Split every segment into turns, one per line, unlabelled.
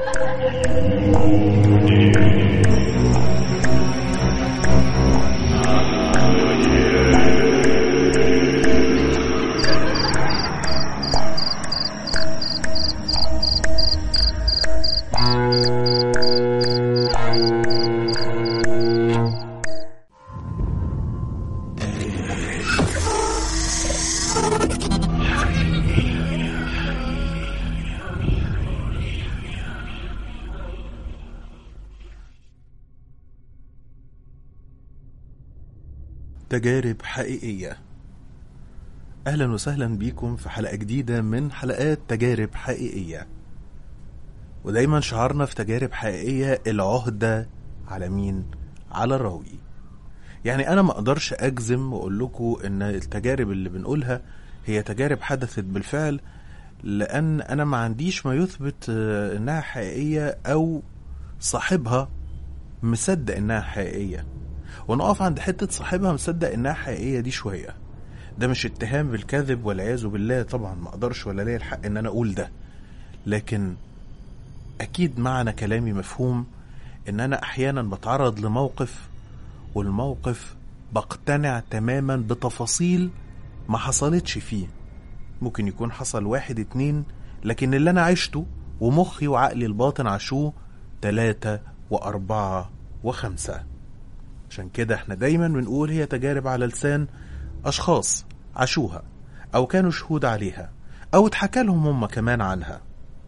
تجارب حقيقية أهلا وسهلا بيكم في حلقة جديدة من حلقات تجارب حقيقية ودايما شعارنا في تجارب حقيقية العهدة على مين؟ على الراوي يعني أنا ما أقدرش أجزم وأقول لكم إن التجارب اللي بنقولها هي تجارب حدثت بالفعل لأن أنا ما عنديش ما يثبت آه، إنها حقيقية أو صاحبها مصدق إنها حقيقية ونقف عند حتة صاحبها مصدق إنها حقيقية دي شوية ده مش اتهام بالكذب والعياذ بالله طبعا ما اقدرش ولا ليا الحق ان انا اقول ده لكن اكيد معنى كلامي مفهوم ان انا احيانا بتعرض لموقف والموقف بقتنع تماما بتفاصيل ما حصلتش فيه ممكن يكون حصل واحد اتنين لكن اللي انا عشته ومخي وعقلي الباطن عاشوه تلاتة واربعة وخمسة عشان كده احنا دايما بنقول هي تجارب على لسان أشخاص عاشوها أو كانوا شهود عليها أو اتحكى لهم هم كمان عنها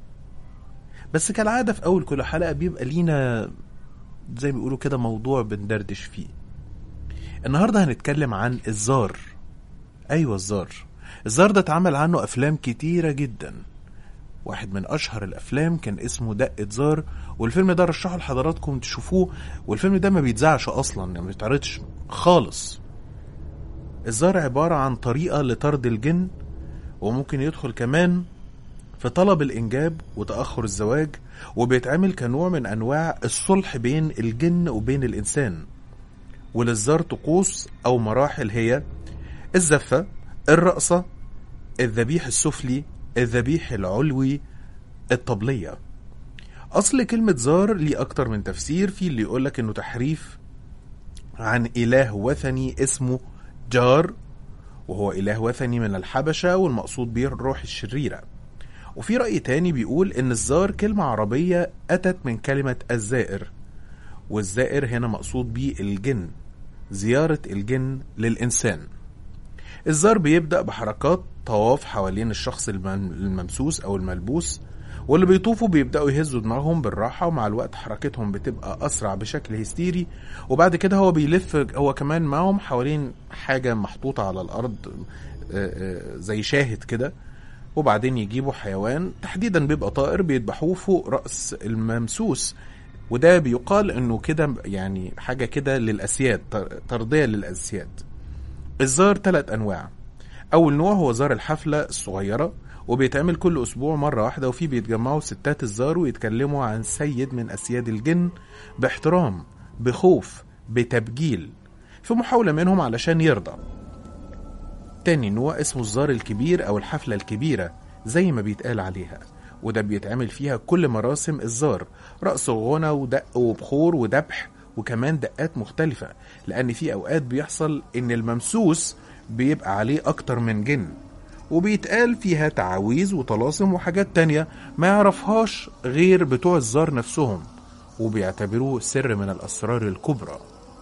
بس كالعادة في أول كل حلقة بيبقى لينا زي ما بيقولوا كده موضوع بندردش فيه النهاردة هنتكلم عن الزار أيوة الزار الزار ده اتعمل عنه أفلام كتيرة جدا واحد من أشهر الأفلام كان اسمه دقة زار والفيلم ده رشحه لحضراتكم تشوفوه والفيلم ده ما بيتذاعش أصلا يعني ما بيتعرضش خالص الزار عبارة عن طريقة لطرد الجن وممكن يدخل كمان في طلب الإنجاب وتأخر الزواج وبيتعمل كنوع من أنواع الصلح بين الجن وبين الإنسان وللزار طقوس أو مراحل هي الزفة الرقصة الذبيح السفلي الذبيح العلوي الطبلية أصل كلمة زار ليه أكتر من تفسير في اللي يقولك إنه تحريف عن إله وثني اسمه جار وهو إله وثني من الحبشة والمقصود به الروح الشريرة وفي رأي تاني بيقول إن الزار كلمة عربية أتت من كلمة الزائر والزائر هنا مقصود به الجن زيارة الجن للإنسان الزار بيبدأ بحركات طواف حوالين الشخص المم- الممسوس أو الملبوس واللي بيطوفوا بيبدأوا يهزوا دماغهم بالراحة ومع الوقت حركتهم بتبقى أسرع بشكل هستيري وبعد كده هو بيلف هو كمان معاهم حوالين حاجة محطوطة على الأرض آه، آه، زي شاهد كده وبعدين يجيبوا حيوان تحديدا بيبقى طائر بيذبحوه فوق رأس الممسوس وده بيقال انه كده يعني حاجة كده للأسياد تر- ترضية للأسياد الزار ثلاث أنواع أول نوع هو زار الحفلة الصغيرة وبيتعمل كل أسبوع مرة واحدة وفيه بيتجمعوا ستات الزار ويتكلموا عن سيد من أسياد الجن باحترام بخوف بتبجيل في محاولة منهم علشان يرضى تاني نوع اسمه الزار الكبير أو الحفلة الكبيرة زي ما بيتقال عليها وده بيتعمل فيها كل مراسم الزار رقص وغنى ودق وبخور وذبح وكمان دقات مختلفة لأن في أوقات بيحصل إن الممسوس بيبقى عليه أكتر من جن وبيتقال فيها تعاويذ وطلاسم وحاجات تانية ما يعرفهاش غير بتوع الزار نفسهم وبيعتبروه سر من الأسرار الكبرى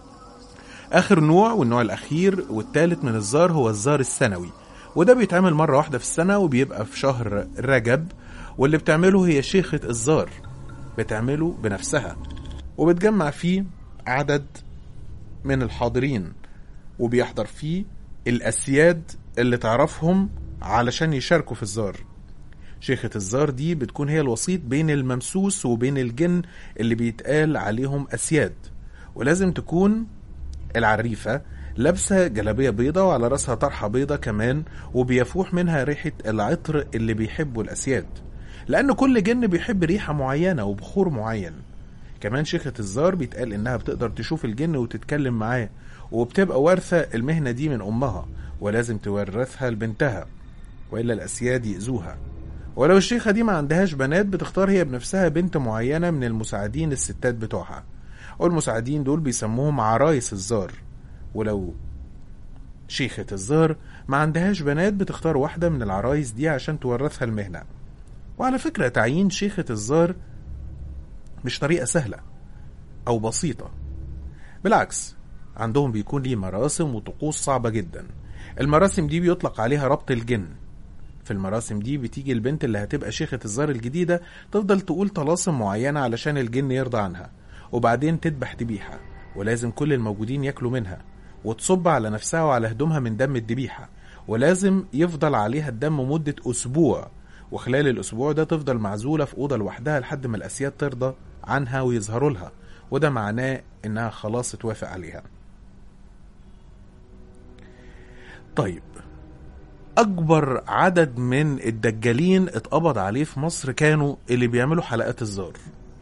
آخر نوع والنوع الأخير والثالث من الزار هو الزار السنوي وده بيتعمل مرة واحدة في السنة وبيبقى في شهر رجب واللي بتعمله هي شيخة الزار بتعمله بنفسها وبتجمع فيه عدد من الحاضرين وبيحضر فيه الأسياد اللي تعرفهم علشان يشاركوا في الزار شيخة الزار دي بتكون هي الوسيط بين الممسوس وبين الجن اللي بيتقال عليهم أسياد ولازم تكون العريفة لابسة جلابية بيضة وعلى راسها طرحة بيضة كمان وبيفوح منها ريحة العطر اللي بيحبه الأسياد لأن كل جن بيحب ريحة معينة وبخور معين كمان شيخة الزار بيتقال إنها بتقدر تشوف الجن وتتكلم معاه وبتبقى وارثة المهنة دي من أمها ولازم تورثها لبنتها وإلا الأسياد يأذوها ولو الشيخة دي ما عندهاش بنات بتختار هي بنفسها بنت معينة من المساعدين الستات بتوعها والمساعدين دول بيسموهم عرايس الزار ولو شيخة الزار ما عندهاش بنات بتختار واحدة من العرايس دي عشان تورثها المهنة وعلى فكرة تعيين شيخة الزار مش طريقة سهلة أو بسيطة بالعكس عندهم بيكون ليه مراسم وطقوس صعبة جدا المراسم دي بيطلق عليها ربط الجن في المراسم دي بتيجي البنت اللي هتبقى شيخة الزار الجديدة تفضل تقول طلاسم معينة علشان الجن يرضى عنها وبعدين تذبح ذبيحة ولازم كل الموجودين ياكلوا منها وتصب على نفسها وعلى هدومها من دم الذبيحة ولازم يفضل عليها الدم مدة أسبوع وخلال الأسبوع ده تفضل معزولة في أوضة لوحدها لحد ما الأسياد ترضى عنها ويظهروا لها وده معناه إنها خلاص اتوافق عليها طيب أكبر عدد من الدجالين اتقبض عليه في مصر كانوا اللي بيعملوا حلقات الزار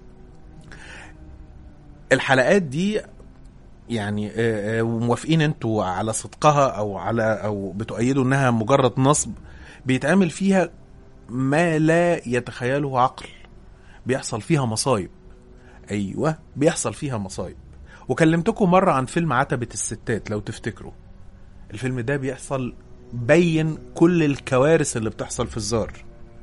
الحلقات دي يعني آه، آه، موافقين انتوا على صدقها او على او بتؤيدوا انها مجرد نصب بيتعمل فيها ما لا يتخيله عقل بيحصل فيها مصايب ايوه بيحصل فيها مصايب وكلمتكم مره عن فيلم عتبه الستات لو تفتكروا الفيلم ده بيحصل بين كل الكوارث اللي بتحصل في الزار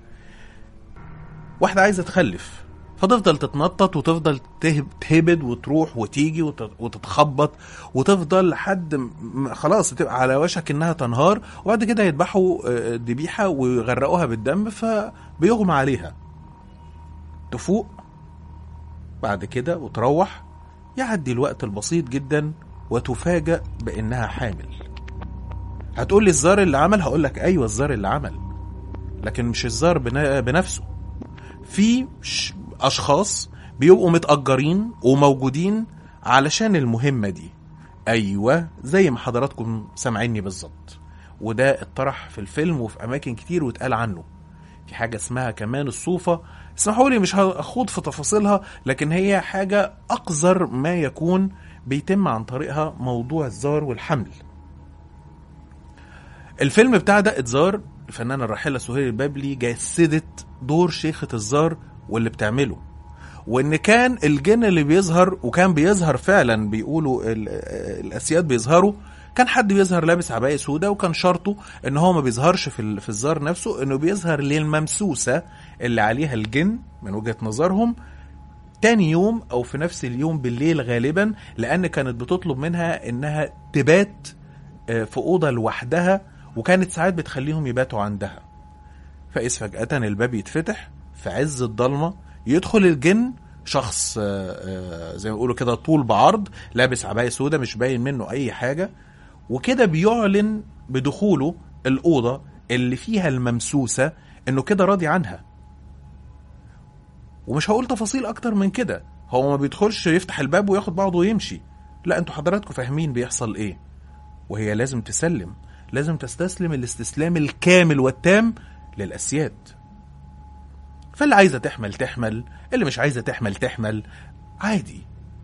واحدة عايزة تخلف فتفضل تتنطط وتفضل تهب- تهبد وتروح وتيجي وت- وتتخبط وتفضل لحد م- خلاص تبقى على وشك انها تنهار وبعد كده يذبحوا آه، الذبيحة ويغرقوها بالدم فبيغمى عليها تفوق بعد كده وتروح يعدي الوقت البسيط جدا وتفاجأ بانها حامل هتقول لي الزار اللي عمل هقول لك ايوه الزار اللي عمل لكن مش الزار بنا- بنفسه في ش- اشخاص بيبقوا متأجرين وموجودين علشان المهمة دي ايوه زي ما حضراتكم سامعيني بالظبط وده اتطرح في الفيلم وفي اماكن كتير واتقال عنه في حاجة اسمها كمان الصوفة اسمحوا لي مش هخوض في تفاصيلها لكن هي حاجة أقذر ما يكون بيتم عن طريقها موضوع الزار والحمل الفيلم بتاع ده اتزار الفنانة الراحلة سهير البابلي جسدت دور شيخة الزار واللي بتعمله وان كان الجن اللي بيظهر وكان بيظهر فعلا بيقولوا ال- الاسياد بيظهروا كان حد بيظهر لابس عباية سوداء وكان شرطه ان هو ما بيظهرش في ال- في الزار نفسه انه بيظهر للممسوسة اللي عليها الجن من وجهة نظرهم تاني يوم او في نفس اليوم بالليل غالبا لان كانت بتطلب منها انها تبات آه، في اوضه لوحدها وكانت ساعات بتخليهم يباتوا عندها فاذ فجاه الباب يتفتح في عز الضلمه يدخل الجن شخص آه، آه، زي ما بيقولوا كده طول بعرض لابس عباية سودة مش باين منه اي حاجه وكده بيعلن بدخوله الاوضه اللي فيها الممسوسه انه كده راضي عنها ومش هقول تفاصيل اكتر من كده هو ما بيدخلش يفتح الباب وياخد بعضه ويمشي لا انتوا حضراتكم فاهمين بيحصل ايه وهي لازم تسلم لازم تستسلم الاستسلام الكامل والتام للاسياد فاللي عايزه تحمل تحمل اللي مش عايزه تحمل تحمل عادي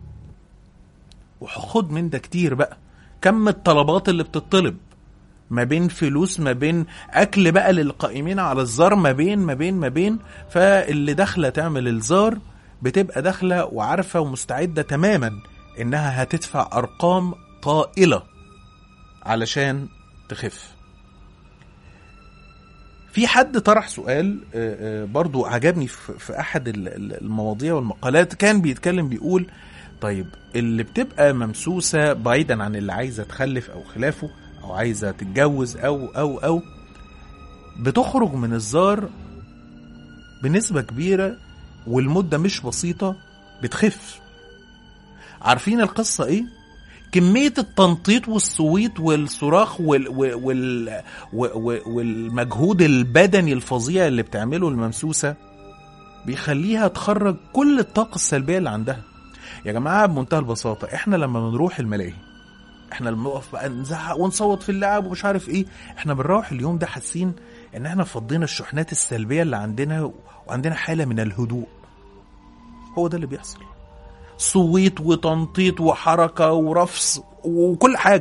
وخد من ده كتير بقى كم الطلبات اللي بتطلب ما بين فلوس ما بين اكل بقى للقائمين على الزار ما بين ما بين ما بين فاللي داخله تعمل الزار بتبقى داخله وعارفه ومستعده تماما انها هتدفع ارقام طائله علشان تخف في حد طرح سؤال آه، آه، برضو عجبني في في احد ال- ال- المواضيع والمقالات كان بيتكلم بيقول طيب اللي بتبقى ممسوسة بعيدا عن اللي عايزة تخلف او خلافه او عايزة تتجوز او او او بتخرج من الزار بنسبة كبيرة والمدة مش بسيطة بتخف عارفين القصة ايه؟ كمية التنطيط والصويت والصراخ وال وال وال وال والمجهود البدني الفظيع اللي بتعمله الممسوسة بيخليها تخرج كل الطاقة السلبية اللي عندها يا جماعة بمنتهى البساطة احنا لما بنروح الملاهي احنا لما نقف بقى نزعق ونصوت في اللعب ومش عارف ايه احنا بنروح اليوم ده حاسين ان احنا فضينا الشحنات السلبية اللي عندنا وعندنا حالة من الهدوء هو ده اللي بيحصل صويت وتنطيط وحركة ورفص وكل حاجة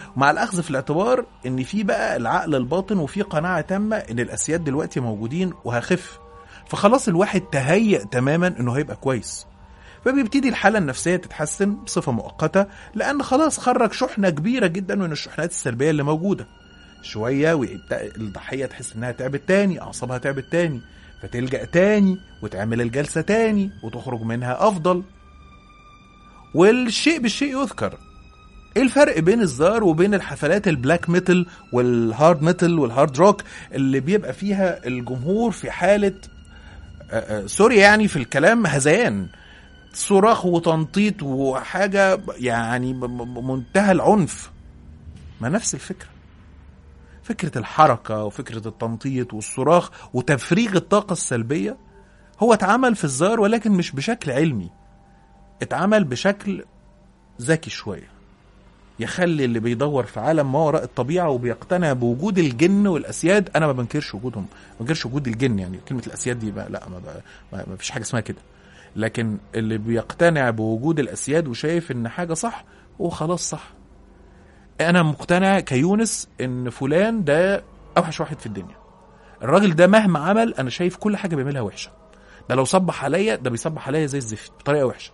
مع الاخذ في الاعتبار ان في بقى العقل الباطن وفي قناعه تامه ان الاسياد دلوقتي موجودين وهخف فخلاص الواحد تهيأ تماما انه هيبقى كويس فبيبتدي الحاله النفسيه تتحسن بصفه مؤقته لان خلاص خرج شحنه كبيره جدا من الشحنات السلبيه اللي موجوده شويه ويبدا الضحيه تحس انها تعبت تاني اعصابها تعبت تاني فتلجا تاني وتعمل الجلسه تاني وتخرج منها افضل والشيء بالشيء يذكر ايه الفرق بين الزار وبين الحفلات البلاك ميتال والهارد ميتال والهارد روك اللي بيبقى فيها الجمهور في حاله آه، آه، سوري يعني في الكلام هذيان صراخ وتنطيط وحاجه يعني ب- ب- منتهى العنف ما نفس الفكره فكره الحركه وفكره التنطيط والصراخ وتفريغ الطاقه السلبيه هو اتعمل في الزار ولكن مش بشكل علمي اتعمل بشكل ذكي شويه يخلي اللي بيدور في عالم ما وراء الطبيعه وبيقتنع بوجود الجن والاسياد انا ما بنكرش وجودهم ما بنكرش وجود الجن يعني كلمه الاسياد دي بقى لا ما, بقى ما ما فيش حاجه اسمها كده لكن اللي بيقتنع بوجود الاسياد وشايف ان حاجه صح هو خلاص صح انا مقتنع كيونس ان فلان ده اوحش واحد في الدنيا الراجل ده مهما عمل انا شايف كل حاجه بيعملها وحشه ده لو صبح عليا ده بيصبح عليا زي الزفت بطريقه وحشه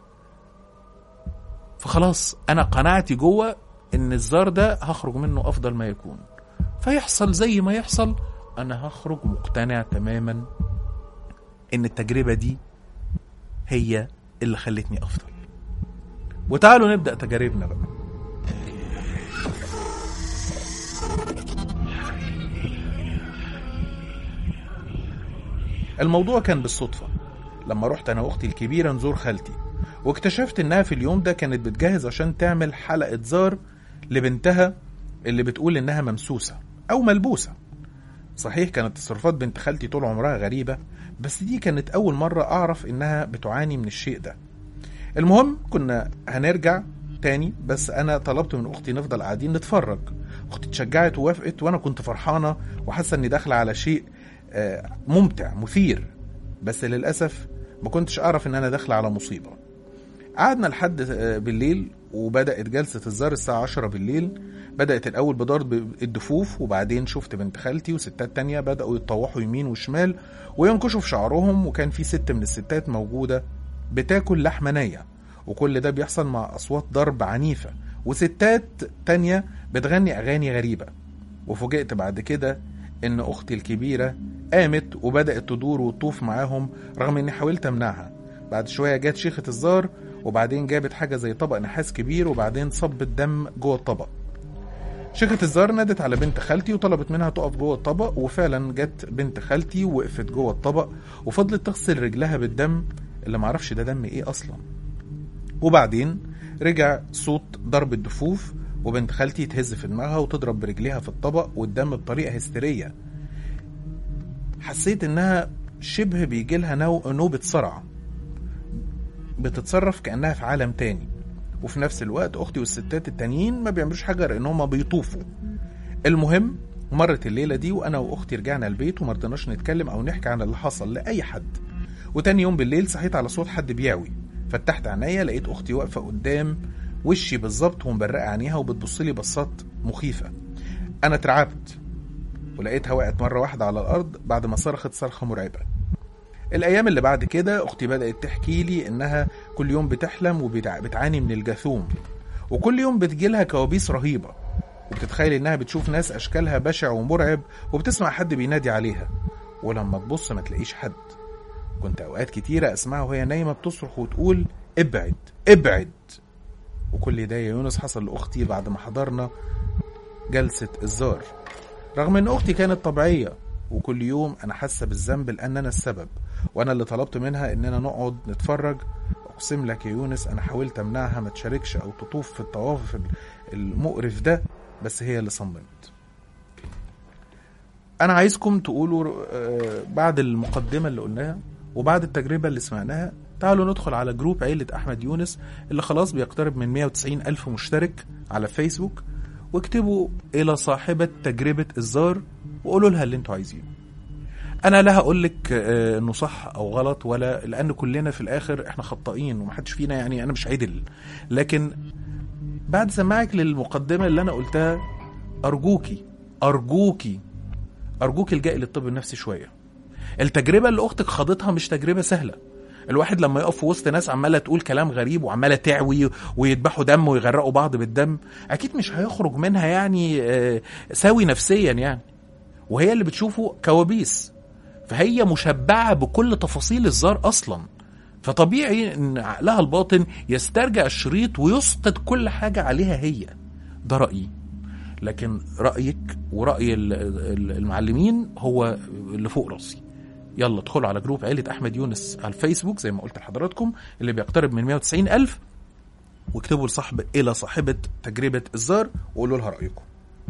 فخلاص انا قناعتي جوه ان الزار ده هخرج منه افضل ما يكون فيحصل زي ما يحصل انا هخرج مقتنع تماما ان التجربه دي هي اللي خلتني افضل وتعالوا نبدا تجاربنا بقى الموضوع كان بالصدفة لما رحت أنا وأختي الكبيرة نزور خالتي واكتشفت إنها في اليوم ده كانت بتجهز عشان تعمل حلقة زار لبنتها اللي بتقول إنها ممسوسة أو ملبوسة صحيح كانت تصرفات بنت خالتي طول عمرها غريبة بس دي كانت أول مرة أعرف إنها بتعاني من الشيء ده المهم كنا هنرجع تاني بس أنا طلبت من أختي نفضل قاعدين نتفرج أختي اتشجعت ووافقت وأنا كنت فرحانة وحاسة إني داخلة على شيء آه، ممتع مثير بس للأسف ما كنتش أعرف إن أنا داخلة على مصيبة قعدنا لحد آه، بالليل وبدأت جلسة الزار الساعة 10 بالليل بدأت الأول بضرب الدفوف وبعدين شفت بنت خالتي وستات تانية بدأوا يتطوحوا يمين وشمال وينكشوا في شعرهم وكان في ست من الستات موجودة بتاكل لحمة نية وكل ده بيحصل مع أصوات ضرب عنيفة وستات تانية بتغني أغاني غريبة وفوجئت بعد كده إن أختي الكبيرة قامت وبدأت تدور وتطوف معاهم رغم إني حاولت أمنعها بعد شوية جت شيخة الزار وبعدين جابت حاجة زي طبق نحاس كبير وبعدين صبت دم جوه الطبق شيخة الزار نادت على بنت خالتي وطلبت منها تقف جوه الطبق وفعلا جت بنت خالتي وقفت جوه الطبق وفضلت تغسل رجلها بالدم اللي معرفش ده دم ايه اصلا وبعدين رجع صوت ضرب الدفوف وبنت خالتي تهز في دماغها وتضرب برجليها في الطبق والدم بطريقة هستيرية حسيت انها شبه بيجي لها نو... نوبة صرع بتتصرف كأنها في عالم تاني وفي نفس الوقت اختي والستات التانيين ما بيعملوش حاجة غير ان هما بيطوفوا المهم مرت الليلة دي وانا واختي رجعنا البيت وما رضيناش نتكلم او نحكي عن اللي حصل لأي حد وتاني يوم بالليل صحيت على صوت حد بيعوي فتحت عينيا لقيت اختي واقفة قدام وشي بالظبط ومبرقة عينيها وبتبص لي بصات مخيفة انا اترعبت ولقيتها وقعت مرة واحدة على الأرض بعد ما صرخت صرخة مرعبة الأيام اللي بعد كده أختي بدأت تحكي لي إنها كل يوم بتحلم وبتعاني من الجاثوم وكل يوم بتجيلها كوابيس رهيبة وبتتخيل إنها بتشوف ناس أشكالها بشع ومرعب وبتسمع حد بينادي عليها ولما تبص ما تلاقيش حد كنت أوقات كتيرة أسمعها وهي نايمة بتصرخ وتقول ابعد ابعد وكل ده يا يونس حصل لأختي بعد ما حضرنا جلسة الزار رغم ان اختي كانت طبيعيه وكل يوم انا حاسه بالذنب لان انا السبب وانا اللي طلبت منها اننا نقعد نتفرج اقسم لك يا يونس انا حاولت امنعها ما تشاركش او تطوف في الطواف المقرف ده بس هي اللي صممت انا عايزكم تقولوا آه، بعد المقدمه اللي قلناها وبعد التجربه اللي سمعناها تعالوا ندخل على جروب عيلة أحمد يونس اللي خلاص بيقترب من 190 ألف مشترك على فيسبوك واكتبوا إلى صاحبة تجربة الزار وقولوا لها اللي انتوا عايزينه أنا لا هقول لك آه، إنه صح أو غلط ولا لأن كلنا في الآخر إحنا خطائين ومحدش فينا يعني أنا مش عدل لكن بعد سماعك للمقدمة اللي أنا قلتها أرجوكي أرجوكي أرجوكي الجئي للطب النفسي شوية التجربة اللي أختك خاضتها مش تجربة سهلة الواحد لما يقف في وسط ناس عمالة تقول كلام غريب وعمالة تعوي ويذبحوا دم ويغرقوا بعض بالدم أكيد مش هيخرج منها يعني آه، سوي نفسيا يعني وهي اللي بتشوفه كوابيس فهي مشبعة بكل تفاصيل الزار أصلا فطبيعي ان عقلها الباطن يسترجع الشريط ويسقط كل حاجة عليها هي ده رأيي لكن رأيك ورأي ال- ال- المعلمين هو اللي فوق راسي يلا ادخلوا على جروب عيلة أحمد يونس على الفيسبوك زي ما قلت لحضراتكم اللي بيقترب من 190 ألف واكتبوا لصاحب إلى صاحبة تجربة الزار وقولوا لها رأيكم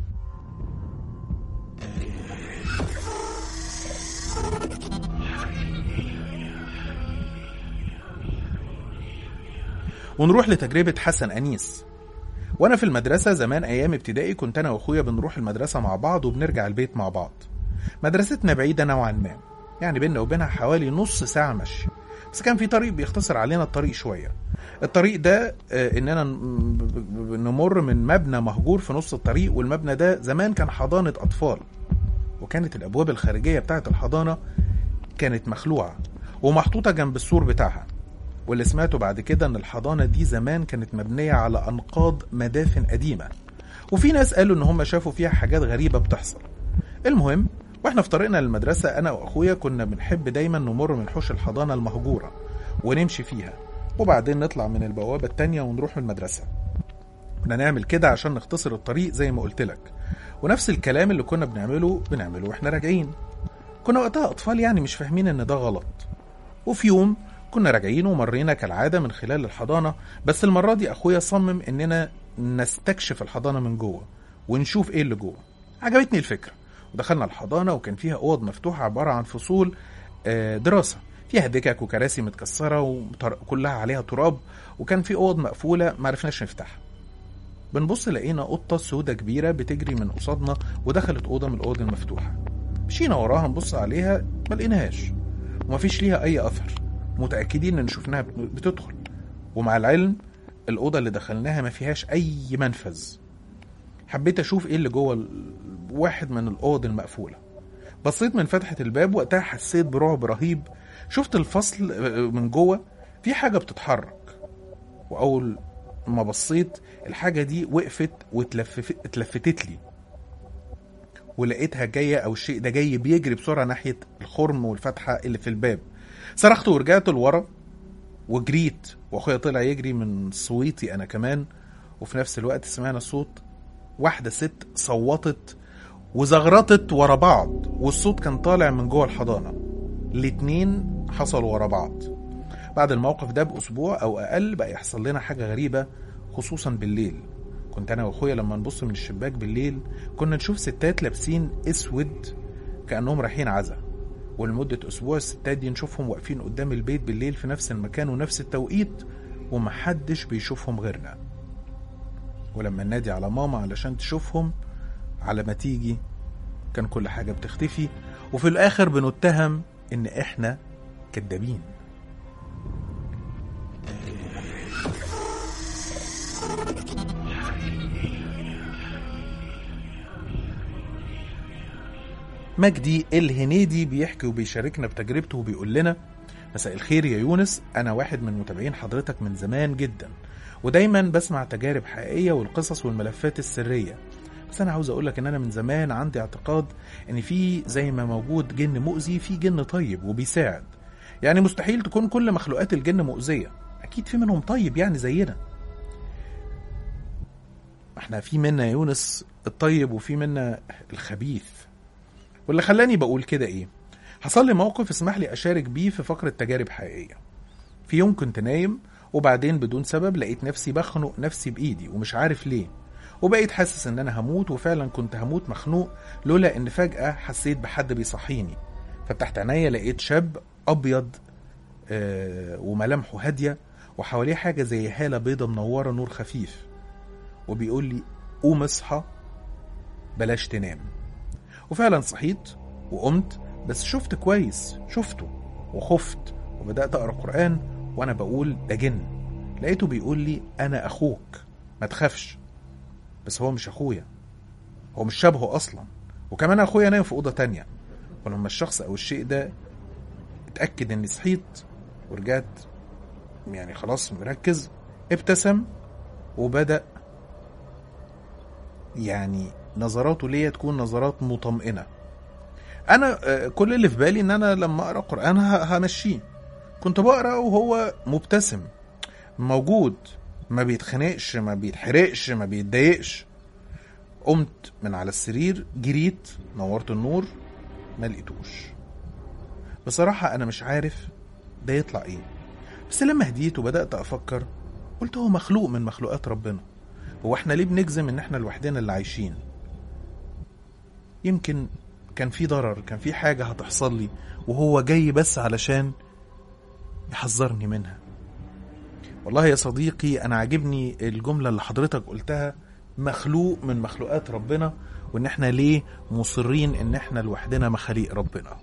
ونروح لتجربة حسن أنيس وأنا في المدرسة زمان أيام ابتدائي كنت أنا وأخويا بنروح المدرسة مع بعض وبنرجع البيت مع بعض مدرستنا بعيدة نوعا ما يعني بيننا وبينها حوالي نص ساعة مشي بس كان في طريق بيختصر علينا الطريق شوية الطريق ده آه، إننا ن- ب- ب- نمر من مبنى مهجور في نص الطريق والمبنى ده زمان كان حضانة أطفال وكانت الأبواب الخارجية بتاعة الحضانة كانت مخلوعة ومحطوطة جنب السور بتاعها واللي سمعته بعد كده ان الحضانة دي زمان كانت مبنية على انقاض مدافن قديمة وفي ناس قالوا ان هم شافوا فيها حاجات غريبة بتحصل المهم واحنا في طريقنا للمدرسة انا واخويا كنا بنحب دايما نمر من حوش الحضانة المهجورة ونمشي فيها وبعدين نطلع من البوابة التانية ونروح من المدرسة كنا نعمل كده عشان نختصر الطريق زي ما قلت لك ونفس الكلام اللي كنا بنعمله بنعمله واحنا راجعين كنا وقتها اطفال يعني مش فاهمين ان ده غلط وفي يوم كنا راجعين ومرينا كالعادة من خلال الحضانة بس المرة دي أخويا صمم إننا نستكشف الحضانة من جوه ونشوف إيه اللي جوه عجبتني الفكرة ودخلنا الحضانة وكان فيها أوض مفتوحة عبارة عن فصول آه، دراسة فيها دكك وكراسي متكسرة وكلها عليها تراب وكان في أوض مقفولة معرفناش نفتحها بنبص لقينا قطة سودة كبيرة بتجري من قصادنا ودخلت أوضة من الأوض المفتوحة مشينا وراها نبص عليها ما لقيناهاش ومفيش ليها أي أثر متأكدين إن شفناها بتدخل ومع العلم الأوضة اللي دخلناها ما فيهاش أي منفذ حبيت أشوف إيه اللي جوه ال- واحد من الأوض المقفولة بصيت من فتحة الباب وقتها حسيت برعب رهيب شفت الفصل آه، من جوه في حاجة بتتحرك وأول ما بصيت الحاجة دي وقفت واتلفتت لي ولقيتها جاية أو الشيء ده جاي بيجري بسرعة ناحية الخرم والفتحة اللي في الباب صرخت ورجعت لورا وجريت واخويا طلع يجري من صويتي انا كمان وفي نفس الوقت سمعنا صوت واحدة ست صوتت وزغرطت ورا بعض والصوت كان طالع من جوه الحضانة الاتنين حصلوا ورا بعض بعد الموقف ده بأسبوع أو أقل بقى يحصل لنا حاجة غريبة خصوصا بالليل كنت أنا وأخويا لما نبص من الشباك بالليل كنا نشوف ستات لابسين أسود كأنهم رايحين عزا ولمدة أسبوع الستات دي نشوفهم واقفين قدام البيت بالليل في نفس المكان ونفس التوقيت ومحدش بيشوفهم غيرنا ولما ننادي على ماما علشان تشوفهم على ما تيجي كان كل حاجة بتختفي وفي الآخر بنتهم إن إحنا كدابين مجدي الهنيدي بيحكي وبيشاركنا بتجربته وبيقول لنا مساء الخير يا يونس أنا واحد من متابعين حضرتك من زمان جدا ودايما بسمع تجارب حقيقية والقصص والملفات السرية بس أنا عاوز أقولك إن أنا من زمان عندي اعتقاد إن في زي ما موجود جن مؤذي في جن طيب وبيساعد يعني مستحيل تكون كل مخلوقات الجن مؤذية أكيد في منهم طيب يعني زينا احنا في منا يا يونس الطيب وفي منا الخبيث واللي خلاني بقول كده ايه حصل لي موقف اسمح لي اشارك بيه في فقرة تجارب حقيقية في يوم كنت نايم وبعدين بدون سبب لقيت نفسي بخنق نفسي بايدي ومش عارف ليه وبقيت حاسس ان انا هموت وفعلا كنت هموت مخنوق لولا ان فجأة حسيت بحد بيصحيني فتحت عينيا لقيت شاب ابيض آه وملامحه هادية وحواليه حاجة زي هالة بيضة منورة نور خفيف وبيقول لي قوم اصحى بلاش تنام وفعلا صحيت وقمت بس شفت كويس شفته وخفت وبدأت أقرأ قرآن وأنا بقول ده جن لقيته بيقول لي أنا أخوك ما تخافش بس هو مش اخويا هو مش شبهه اصلا وكمان اخويا نايم في اوضه تانية ولما الشخص او الشيء ده اتاكد اني صحيت ورجعت يعني خلاص مركز ابتسم وبدا يعني نظراته ليا تكون نظرات مطمئنه انا آه، كل اللي في بالي ان انا لما اقرا قران ه- همشيه كنت بقرا وهو مبتسم موجود ما بيتخنقش ما بيتحرقش ما بيتضايقش قمت من على السرير جريت نورت النور ما لقيتوش بصراحة أنا مش عارف ده يطلع إيه بس لما هديت وبدأت أفكر قلت هو مخلوق من مخلوقات ربنا هو احنا ليه بنجزم ان احنا لوحدنا اللي عايشين يمكن كان في ضرر كان في حاجة هتحصل لي وهو جاي بس علشان يحذرني منها والله يا صديقي انا عاجبني الجملة اللي حضرتك قلتها مخلوق من مخلوقات ربنا وان احنا ليه مصرين ان احنا لوحدنا مخاليق ربنا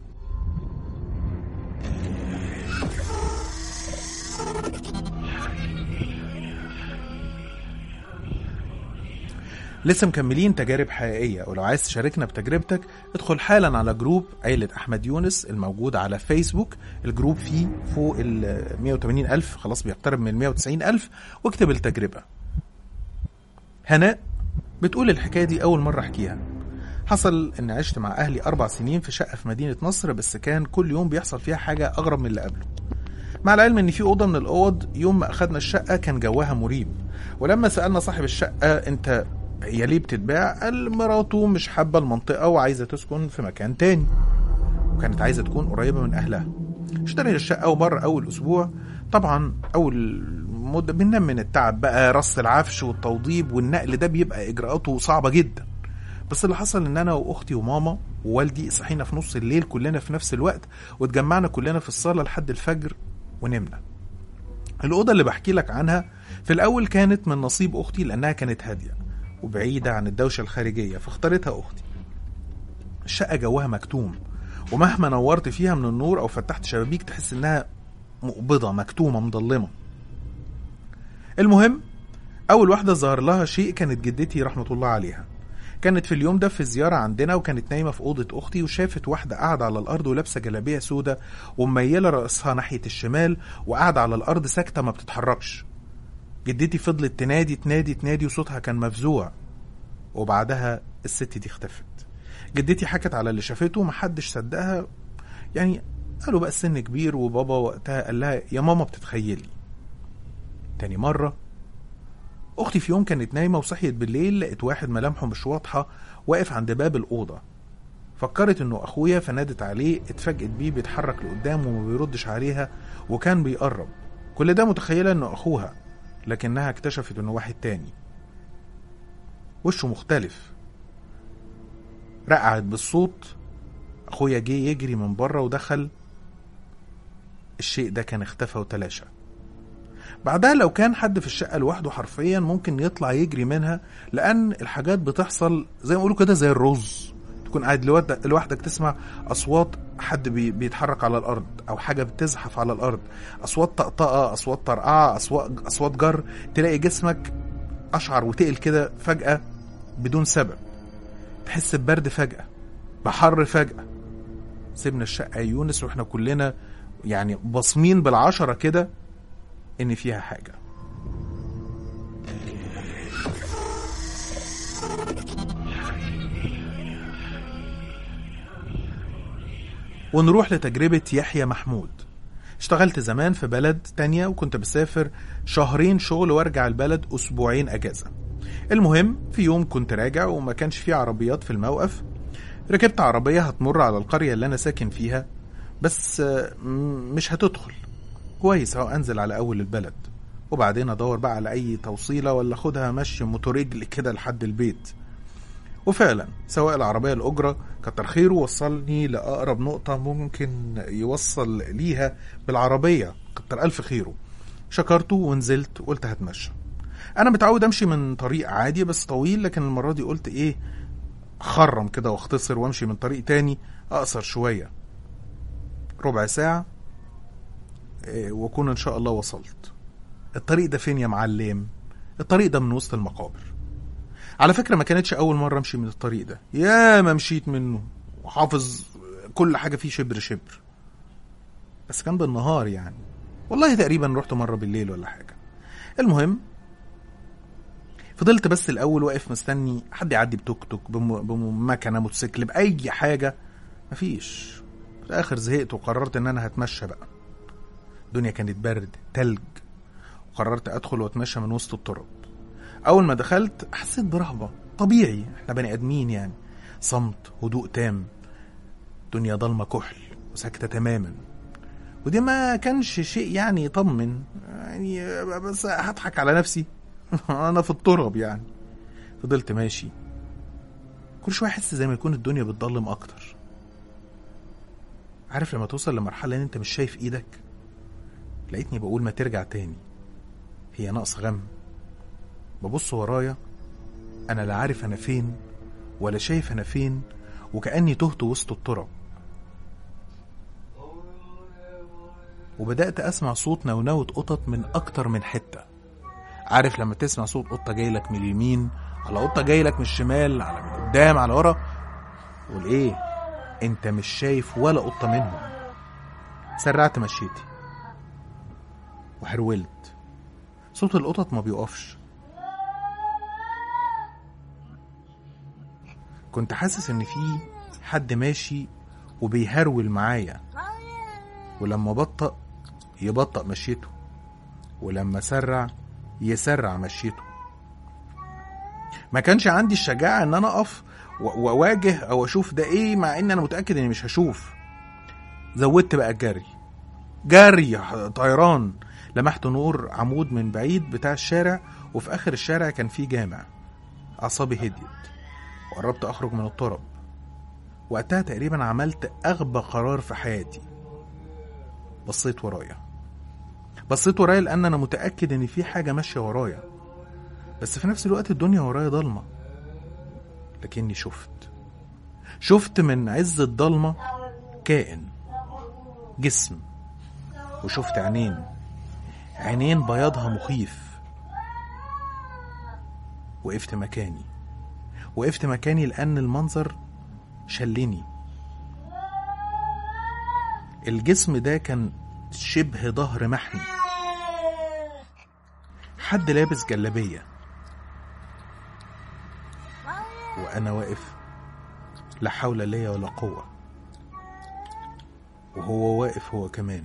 لسه مكملين تجارب حقيقية ولو عايز تشاركنا بتجربتك ادخل حالا على جروب عيلة أحمد يونس الموجود على فيسبوك الجروب فيه فوق ال 180 ألف خلاص بيقترب من 190 ألف واكتب التجربة هناء بتقول الحكاية دي أول مرة أحكيها حصل إن عشت مع أهلي أربع سنين في شقة في مدينة نصر بس كان كل يوم بيحصل فيها حاجة أغرب من اللي قبله مع العلم ان في اوضه من الاوض يوم ما اخدنا الشقه كان جواها مريب ولما سالنا صاحب الشقه انت هي ليه بتتباع قال مراته مش حابه المنطقه وعايزه تسكن في مكان تاني وكانت عايزه تكون قريبه من اهلها اشترينا الشقه ومر اول اسبوع طبعا اول مده بننام من التعب بقى رص العفش والتوضيب والنقل ده بيبقى اجراءاته صعبه جدا بس اللي حصل ان انا واختي وماما ووالدي صحينا في نص الليل كلنا في نفس الوقت واتجمعنا كلنا في الصاله لحد الفجر ونمنا الأوضة اللي بحكي لك عنها في الأول كانت من نصيب أختي لأنها كانت هادية وبعيدة عن الدوشة الخارجية فاختارتها أختي الشقة جوها مكتوم ومهما نورت فيها من النور أو فتحت شبابيك تحس إنها مقبضة مكتومة مضلمة المهم أول واحدة ظهر لها شيء كانت جدتي رحمة الله عليها كانت في اليوم ده في زيارة عندنا وكانت نايمة في أوضة أختي وشافت واحدة قاعدة على الأرض ولابسة جلابية سودة ومميلة رأسها ناحية الشمال وقاعدة على الأرض ساكتة ما بتتحركش جدتي فضلت تنادي تنادي تنادي وصوتها كان مفزوع وبعدها الست دي اختفت جدتي حكت على اللي شافته محدش صدقها يعني قالوا بقى السن كبير وبابا وقتها قال لها يا ماما بتتخيلي تاني مرة أختي في يوم كانت نايمة وصحيت بالليل لقيت واحد ملامحه مش واضحة واقف عند باب الأوضة فكرت إنه أخويا فنادت عليه اتفاجئت بيه بيتحرك لقدام وما بيردش عليها وكان بيقرب كل ده متخيلة إنه أخوها لكنها اكتشفت إنه واحد تاني وشه مختلف رقعت بالصوت أخويا جه يجري من بره ودخل الشيء ده كان اختفى وتلاشى بعدها لو كان حد في الشقة لوحده حرفيا ممكن يطلع يجري منها لأن الحاجات بتحصل زي ما يقولوا كده زي الرز تكون قاعد لوحدك لوحدك تسمع أصوات حد بي بيتحرك على الأرض أو حاجة بتزحف على الأرض أصوات طقطقة أصوات طرقعة أصوات أصوات جر تلاقي جسمك أشعر وتقل كده فجأة بدون سبب تحس ببرد فجأة بحر فجأة سيبنا الشقة يا يونس واحنا كلنا يعني باصمين بالعشرة كده ان فيها حاجة ونروح لتجربة يحيى محمود اشتغلت زمان في بلد تانية وكنت بسافر شهرين شغل وارجع البلد اسبوعين اجازة المهم في يوم كنت راجع وما كانش فيه عربيات في الموقف ركبت عربية هتمر على القرية اللي انا ساكن فيها بس آه، م- مش هتدخل كويس اهو انزل على اول البلد وبعدين ادور بقى على اي توصيله ولا اخدها مشي موتوريجل كده لحد البيت وفعلا سواق العربيه الاجره كتر خيره وصلني لاقرب نقطه ممكن يوصل ليها بالعربيه كتر الف خيره شكرته ونزلت وقلت هتمشى انا متعود امشي من طريق عادي بس طويل لكن المره دي قلت ايه اخرم كده واختصر وامشي من طريق تاني اقصر شويه ربع ساعه إيه، واكون ان شاء الله وصلت الطريق ده فين يا معلم الطريق ده من وسط المقابر على فكرة ما كانتش أول مرة أمشي من الطريق ده يا ما مشيت منه وحافظ كل حاجة فيه شبر شبر بس كان بالنهار يعني والله تقريبا رحت مرة بالليل ولا حاجة المهم فضلت بس الأول واقف مستني حد يعدي بتوك توك بم- بمكنة موتوسيكل بأي حاجة مفيش في الآخر زهقت وقررت إن أنا هتمشى بقى الدنيا كانت برد تلج وقررت أدخل وأتمشى من وسط التراب أول ما دخلت حسيت برهبة طبيعي احنا بني آدمين يعني صمت هدوء تام دنيا ضلمة كحل وساكتة تماما ودي ما كانش شيء يعني يطمن يعني بس هضحك على نفسي انا في التراب يعني فضلت ماشي كل شويه احس زي ما يكون الدنيا بتضلم اكتر عارف لما توصل لمرحله ان انت مش شايف ايدك لقيتني بقول ما ترجع تاني هي نقص غم ببص ورايا انا لا عارف انا فين ولا شايف انا فين وكاني تهت وسط التراب وبدأت أسمع صوت نونوة قطط من أكتر من حتة عارف لما تسمع صوت قطة جايلك من اليمين على قطة جايلك من الشمال على من قدام على ورا والإيه أنت مش شايف ولا قطة منهم سرعت مشيتي وحرولت صوت القطط ما بيقفش كنت حاسس ان في حد ماشي وبيهرول معايا ولما بطأ يبطأ مشيته ولما سرع يسرع مشيته ما كانش عندي الشجاعة ان انا اقف و- واواجه او اشوف ده ايه مع ان انا متأكد اني مش هشوف زودت بقى الجري جري طيران لمحت نور عمود من بعيد بتاع الشارع وفي اخر الشارع كان في جامع اعصابي هديت وقربت اخرج من الطرب وقتها تقريبا عملت اغبى قرار في حياتي بصيت ورايا بصيت ورايا لان انا متاكد ان في حاجه ماشيه ورايا بس في نفس الوقت الدنيا ورايا ضلمه لكني شفت شفت من عز الضلمه كائن جسم وشفت عينين عينين بياضها مخيف وقفت مكاني وقفت مكاني لأن المنظر شلني الجسم ده كان شبه ظهر محمي حد لابس جلابية وأنا واقف لا حول ليا ولا قوة وهو واقف هو كمان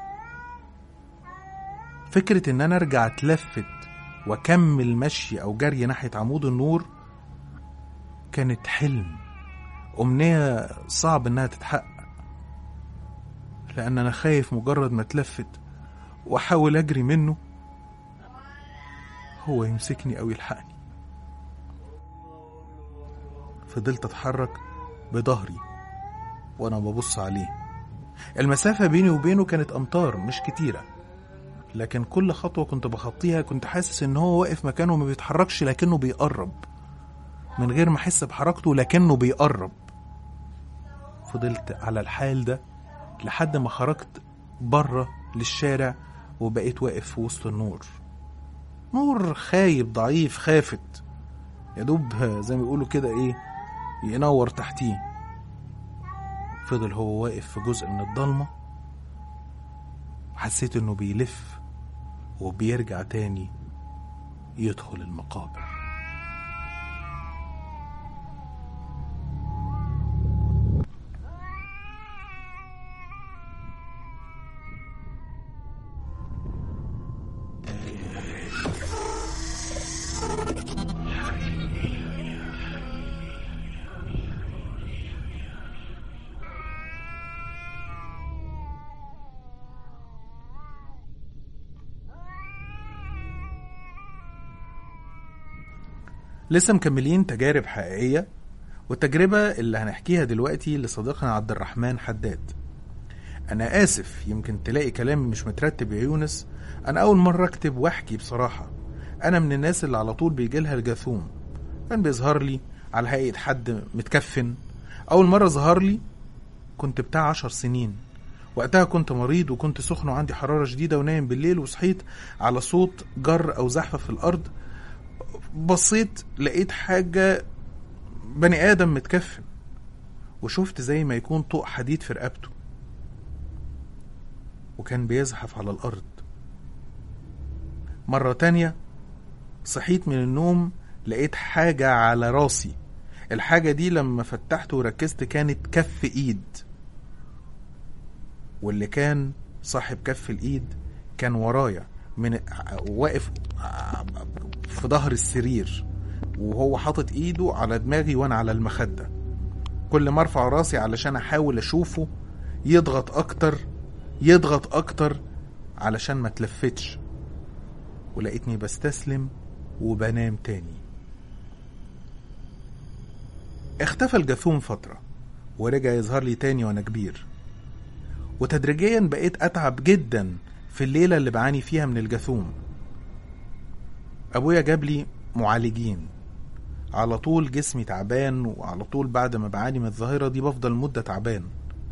فكرة إن أنا أرجع أتلفت وأكمل مشي أو جري ناحية عمود النور كانت حلم أمنية صعب إنها تتحقق لأن أنا خايف مجرد ما اتلفت وأحاول أجري منه هو يمسكني أو يلحقني فضلت أتحرك بظهري وأنا ببص عليه المسافة بيني وبينه كانت أمتار مش كتيرة لكن كل خطوة كنت بخطيها كنت حاسس إن هو واقف مكانه ما بيتحركش لكنه بيقرب من غير ما أحس بحركته لكنه بيقرب فضلت على الحال ده لحد ما خرجت بره للشارع وبقيت واقف في وسط النور نور خايب ضعيف خافت يا دوب زي ما بيقولوا كده ايه ينور تحتيه فضل هو واقف في جزء من الضلمة حسيت انه بيلف وبيرجع تاني يدخل المقابر لسه مكملين تجارب حقيقية والتجربة اللي هنحكيها دلوقتي لصديقنا عبد الرحمن حداد أنا آسف يمكن تلاقي كلامي مش مترتب يا يونس أنا أول مرة أكتب وأحكي بصراحة أنا من الناس اللي على طول بيجيلها الجاثوم كان بيظهر لي على هيئة حد متكفن أول مرة ظهر لي كنت بتاع عشر سنين وقتها كنت مريض وكنت سخن وعندي حرارة شديدة ونايم بالليل وصحيت على صوت جر أو زحفة في الأرض بصيت لقيت حاجة بني آدم متكفن وشفت زي ما يكون طوق حديد في رقبته وكان بيزحف على الأرض مرة تانية صحيت من النوم لقيت حاجة على راسي الحاجة دي لما فتحت وركزت كانت كف ايد واللي كان صاحب كف الايد كان ورايا من واقف في ظهر السرير وهو حاطط ايده على دماغي وانا على المخدة كل ما ارفع راسي علشان احاول اشوفه يضغط اكتر يضغط اكتر علشان ما تلفتش ولقيتني بستسلم وبنام تاني اختفى الجاثوم فترة ورجع يظهر لي تاني وانا كبير وتدريجيا بقيت اتعب جدا في الليلة اللي بعاني فيها من الجاثوم ابويا جاب لي معالجين على طول جسمي تعبان وعلى طول بعد ما بعاني من الظاهرة دي بفضل مدة تعبان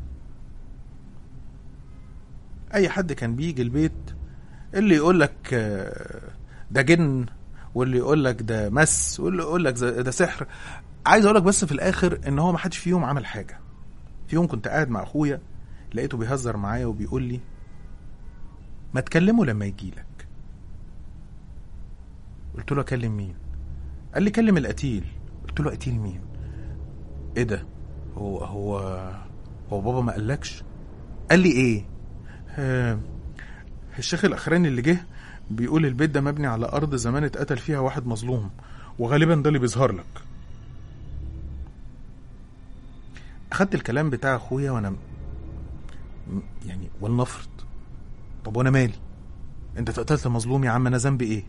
اي حد كان بيجي البيت اللي يقول لك ده جن واللي يقول لك ده مس واللي يقول لك ده سحر عايز اقول لك بس في الاخر ان هو ما حدش فيهم عمل حاجه في يوم كنت قاعد مع اخويا لقيته بيهزر معايا وبيقول لي ما تكلمه لما يجي لك قلت له اكلم مين قال لي كلم القتيل قلت له قتيل مين ايه ده هو هو هو بابا ما قالكش قال لي ايه آه الشيخ الاخراني اللي جه بيقول البيت ده مبني على ارض زمان اتقتل فيها واحد مظلوم وغالبا ده اللي بيظهر لك اخدت الكلام بتاع اخويا وانا يعني ولنفرض طب وانا مالي انت اتقتلت مظلوم يا عم انا ذنبي ايه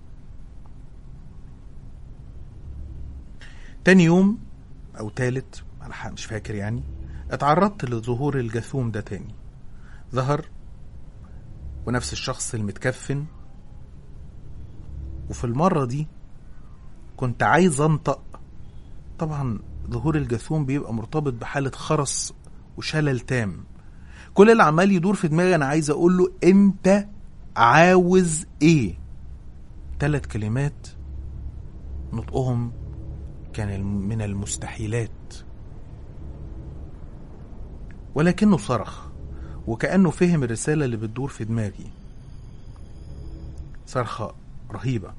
تاني يوم او تالت انا مش فاكر يعني اتعرضت لظهور الجاثوم ده تاني ظهر ونفس الشخص المتكفن وفي المرة دي كنت عايز انطق طبعا ظهور الجاثوم بيبقى مرتبط بحالة خرس وشلل تام كل اللي عمال يدور في دماغي انا عايز اقول له انت عاوز ايه ثلاث كلمات نطقهم كان من المستحيلات ولكنه صرخ وكأنه فهم الرسالة اللي بتدور في دماغي صرخة رهيبة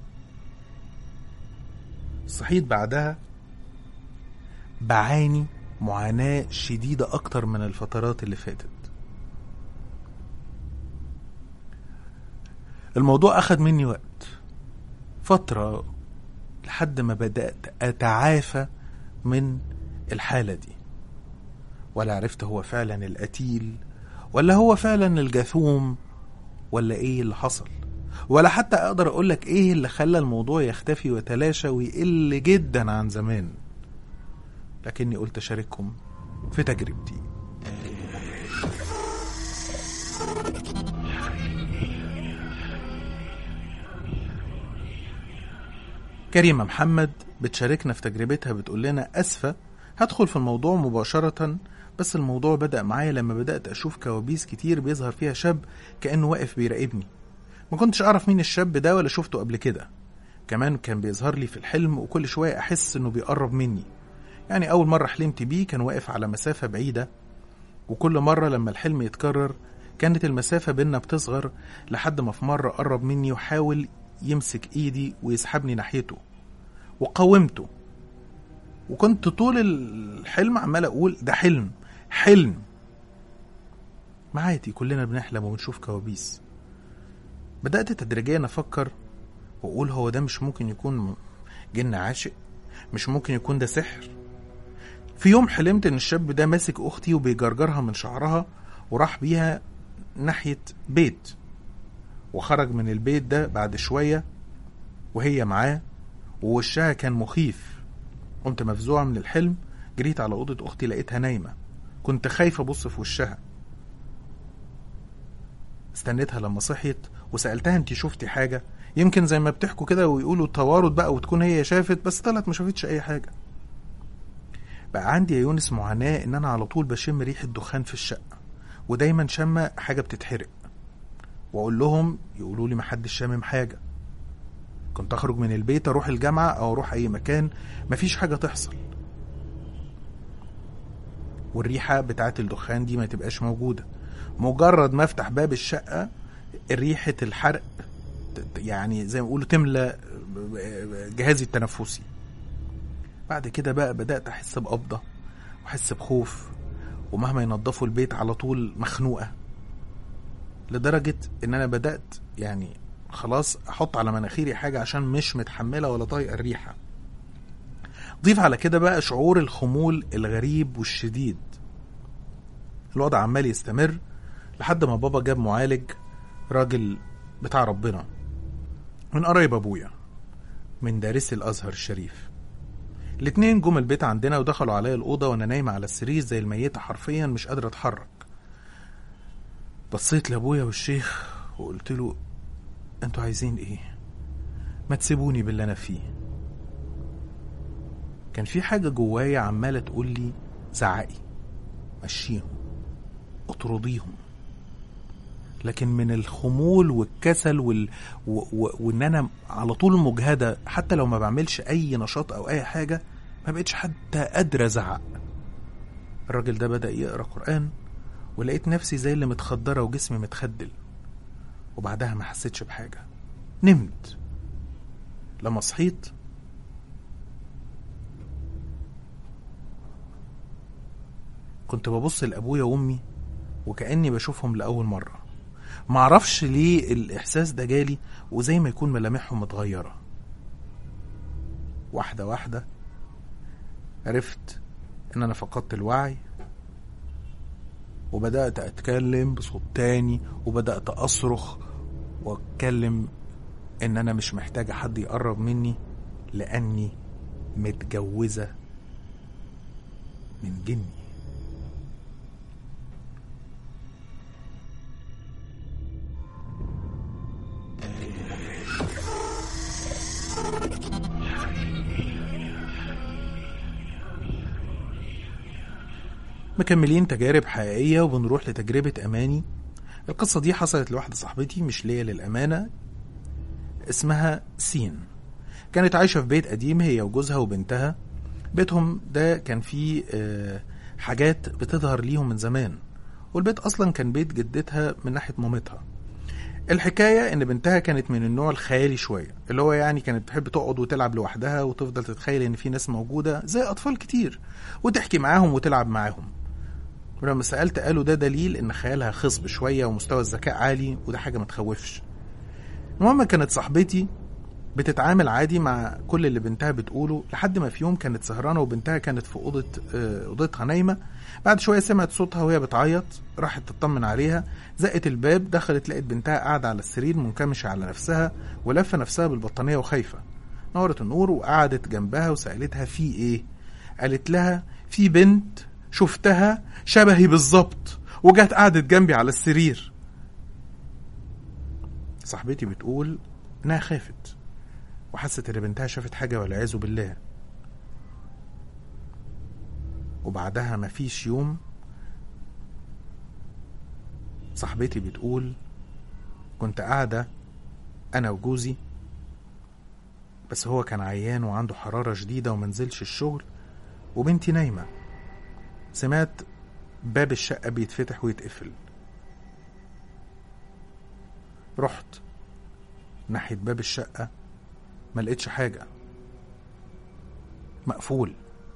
صحيت بعدها بعاني معاناة شديدة أكتر من الفترات اللي فاتت الموضوع أخد مني وقت فترة لحد ما بدأت أتعافى من الحالة دي ولا عرفت هو فعلا القتيل ولا هو فعلا الجاثوم ولا ايه اللي حصل ولا حتى اقدر اقولك ايه اللي خلى الموضوع يختفي ويتلاشى ويقل جدا عن زمان لكني قلت اشارككم في تجربتي كريمة محمد بتشاركنا في تجربتها بتقول لنا أسفة هدخل في الموضوع مباشرة بس الموضوع بدأ معايا لما بدأت أشوف كوابيس كتير بيظهر فيها شاب كأنه واقف بيراقبني ما كنتش أعرف مين الشاب ده ولا شفته قبل كده كمان كان بيظهر لي في الحلم وكل شوية أحس إنه بيقرب مني يعني أول مرة حلمت بيه كان واقف على مسافة بعيدة وكل مرة لما الحلم يتكرر كانت المسافة بينا بتصغر لحد ما في مرة قرب مني وحاول يمسك إيدي ويسحبني ناحيته وقاومته وكنت طول الحلم عمال أقول ده حلم حلم ما عادي كلنا بنحلم وبنشوف كوابيس بدأت تدريجيا أفكر وأقول هو ده مش ممكن يكون جن عاشق مش ممكن يكون ده سحر في يوم حلمت إن الشاب ده ماسك أختي وبيجرجرها من شعرها وراح بيها ناحية بيت وخرج من البيت ده بعد شوية وهي معاه ووشها كان مخيف قمت مفزوعة من الحلم جريت على أوضة أختي لقيتها نايمة كنت خايفة أبص في وشها استنيتها لما صحيت وسألتها انت شفتي حاجة يمكن زي ما بتحكوا كده ويقولوا توارد بقى وتكون هي شافت بس طلعت ما شافتش أي حاجة بقى عندي يا يونس معاناة إن أنا على طول بشم ريحة دخان في الشقة ودايما شامة حاجة بتتحرق وأقول لهم يقولوا لي محدش شامم حاجة كنت اخرج من البيت اروح الجامعه او اروح اي مكان مفيش حاجه تحصل والريحه بتاعت الدخان دي ما تبقاش موجوده مجرد ما افتح باب الشقه ريحه الحرق ت- يعني زي ما بيقولوا تملى جهازي التنفسي بعد كده بقى بدات احس بقبضه واحس بخوف ومهما ينظفوا البيت على طول مخنوقه لدرجه ان انا بدات يعني خلاص احط على مناخيري حاجه عشان مش متحمله ولا طايقه الريحه ضيف على كده بقى شعور الخمول الغريب والشديد الوضع عمال يستمر لحد ما بابا جاب معالج راجل بتاع ربنا من قرايب ابويا من دارسي الازهر الشريف الاتنين جم البيت عندنا ودخلوا عليا الأوضة وأنا نايمة على السرير زي الميتة حرفيا مش قادرة أتحرك بصيت لأبويا والشيخ وقلت له أنتوا عايزين إيه؟ ما تسيبوني باللي أنا فيه كان في حاجة جوايا عمالة تقول لي زعقي مشيهم اطرديهم لكن من الخمول والكسل وال... و... و... وان انا على طول مجهده حتى لو ما بعملش اي نشاط او اي حاجه ما بقتش حتى قادره ازعق الراجل ده بدا يقرا قران ولقيت نفسي زي اللي متخدره وجسمي متخدل وبعدها ما حسيتش بحاجه نمت لما صحيت كنت ببص لابويا وامي وكاني بشوفهم لاول مره معرفش ليه الاحساس ده جالي وزي ما يكون ملامحهم متغيره واحده واحده عرفت ان انا فقدت الوعي وبدات اتكلم بصوت تاني وبدات اصرخ واتكلم ان انا مش محتاجه حد يقرب مني لاني متجوزه من جني مكملين تجارب حقيقية وبنروح لتجربة أماني القصة دي حصلت لواحدة صاحبتي مش ليا للأمانة اسمها سين كانت عايشة في بيت قديم هي وجوزها وبنتها بيتهم ده كان فيه آه، حاجات بتظهر ليهم من زمان والبيت أصلا كان بيت جدتها من ناحية مامتها الحكاية إن بنتها كانت من النوع الخيالي شوية اللي هو يعني كانت بتحب تقعد وتلعب لوحدها وتفضل تتخيل إن في ناس موجودة زي أطفال كتير وتحكي معاهم وتلعب معاهم ولما سألت قالوا ده دليل إن خيالها خصب شوية ومستوى الذكاء عالي وده حاجة ما تخوفش المهم كانت صاحبتي بتتعامل عادي مع كل اللي بنتها بتقوله لحد ما في يوم كانت سهرانة وبنتها كانت في أوضة آه، أوضتها نايمة بعد شوية سمعت صوتها وهي بتعيط راحت تطمن عليها زقت الباب دخلت لقت بنتها قاعدة على السرير منكمشة على نفسها ولفة نفسها بالبطانية وخايفة نورت النور وقعدت جنبها وسألتها في ايه قالت لها في بنت شفتها شبهي بالظبط وجت قعدت جنبي على السرير صاحبتي بتقول انها خافت وحست ان بنتها شافت حاجه والعياذ بالله وبعدها مفيش يوم صاحبتي بتقول كنت قاعده انا وجوزي بس هو كان عيان وعنده حراره شديده ومنزلش الشغل وبنتي نايمه سمعت باب الشقه بيتفتح ويتقفل رحت ناحيه باب الشقه ما لقيتش حاجه مقفول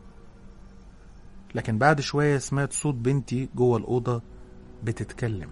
لكن بعد شويه سمعت صوت بنتي جوه الاوضه بتتكلم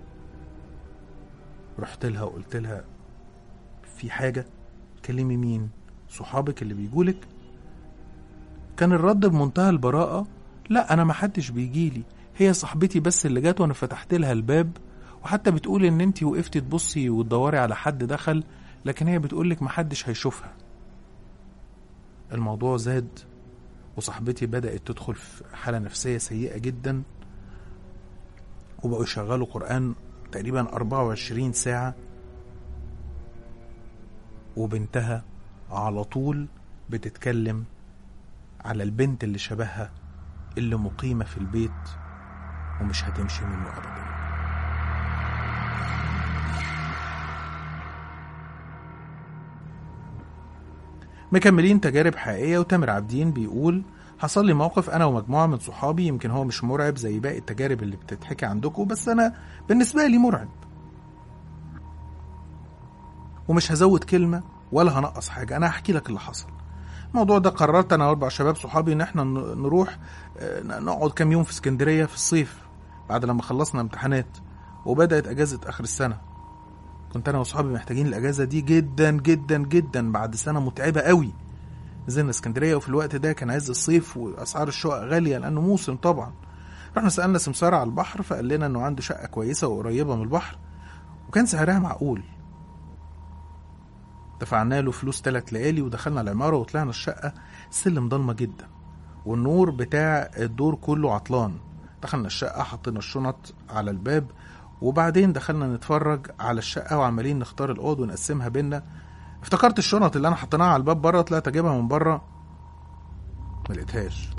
رحت لها وقلت لها في حاجه كلمي مين صحابك اللي بيجولك كان الرد بمنتهى البراءة لا أنا محدش بيجيلي هي صاحبتي بس اللي جت وأنا فتحت لها الباب وحتى بتقول إن أنتي وقفتي تبصي وتدوري على حد دخل لكن هي بتقولك محدش هيشوفها الموضوع زاد وصاحبتي بدأت تدخل في حالة نفسية سيئة جدا وبقوا يشغلوا قرآن تقريبا 24 ساعة وبنتها على طول بتتكلم على البنت اللي شبهها اللي مقيمة في البيت ومش هتمشي منه أبدا مكملين تجارب حقيقية وتامر عابدين بيقول حصل لي موقف أنا ومجموعة من صحابي يمكن هو مش مرعب زي باقي التجارب اللي بتتحكي عندكم بس أنا بالنسبة لي مرعب ومش هزود كلمة ولا هنقص حاجة أنا هحكي لك اللي حصل الموضوع ده قررت أنا وأربع شباب صحابي إن إحنا ن- نروح آه، نقعد كام يوم في اسكندرية في الصيف بعد لما خلصنا امتحانات وبدأت أجازة آخر السنة كنت أنا وصحابي محتاجين الأجازة دي جدا جدا جدا بعد سنة متعبة قوي نزلنا اسكندرية وفي الوقت ده كان عز الصيف وأسعار الشقق غالية لأنه موسم طبعا رحنا سألنا سمسار على البحر فقال لنا إنه عنده شقة كويسة وقريبة من البحر وكان سعرها معقول دفعنا له فلوس تلات ليالي ودخلنا العمارة وطلعنا الشقة السلم ضلمة جدا والنور بتاع الدور كله عطلان دخلنا الشقة حطينا الشنط على الباب وبعدين دخلنا نتفرج على الشقة وعمالين نختار الأوض ونقسمها بينا افتكرت الشنط اللي انا حطيناها على الباب بره طلعت اجيبها من بره ما لقيتهاش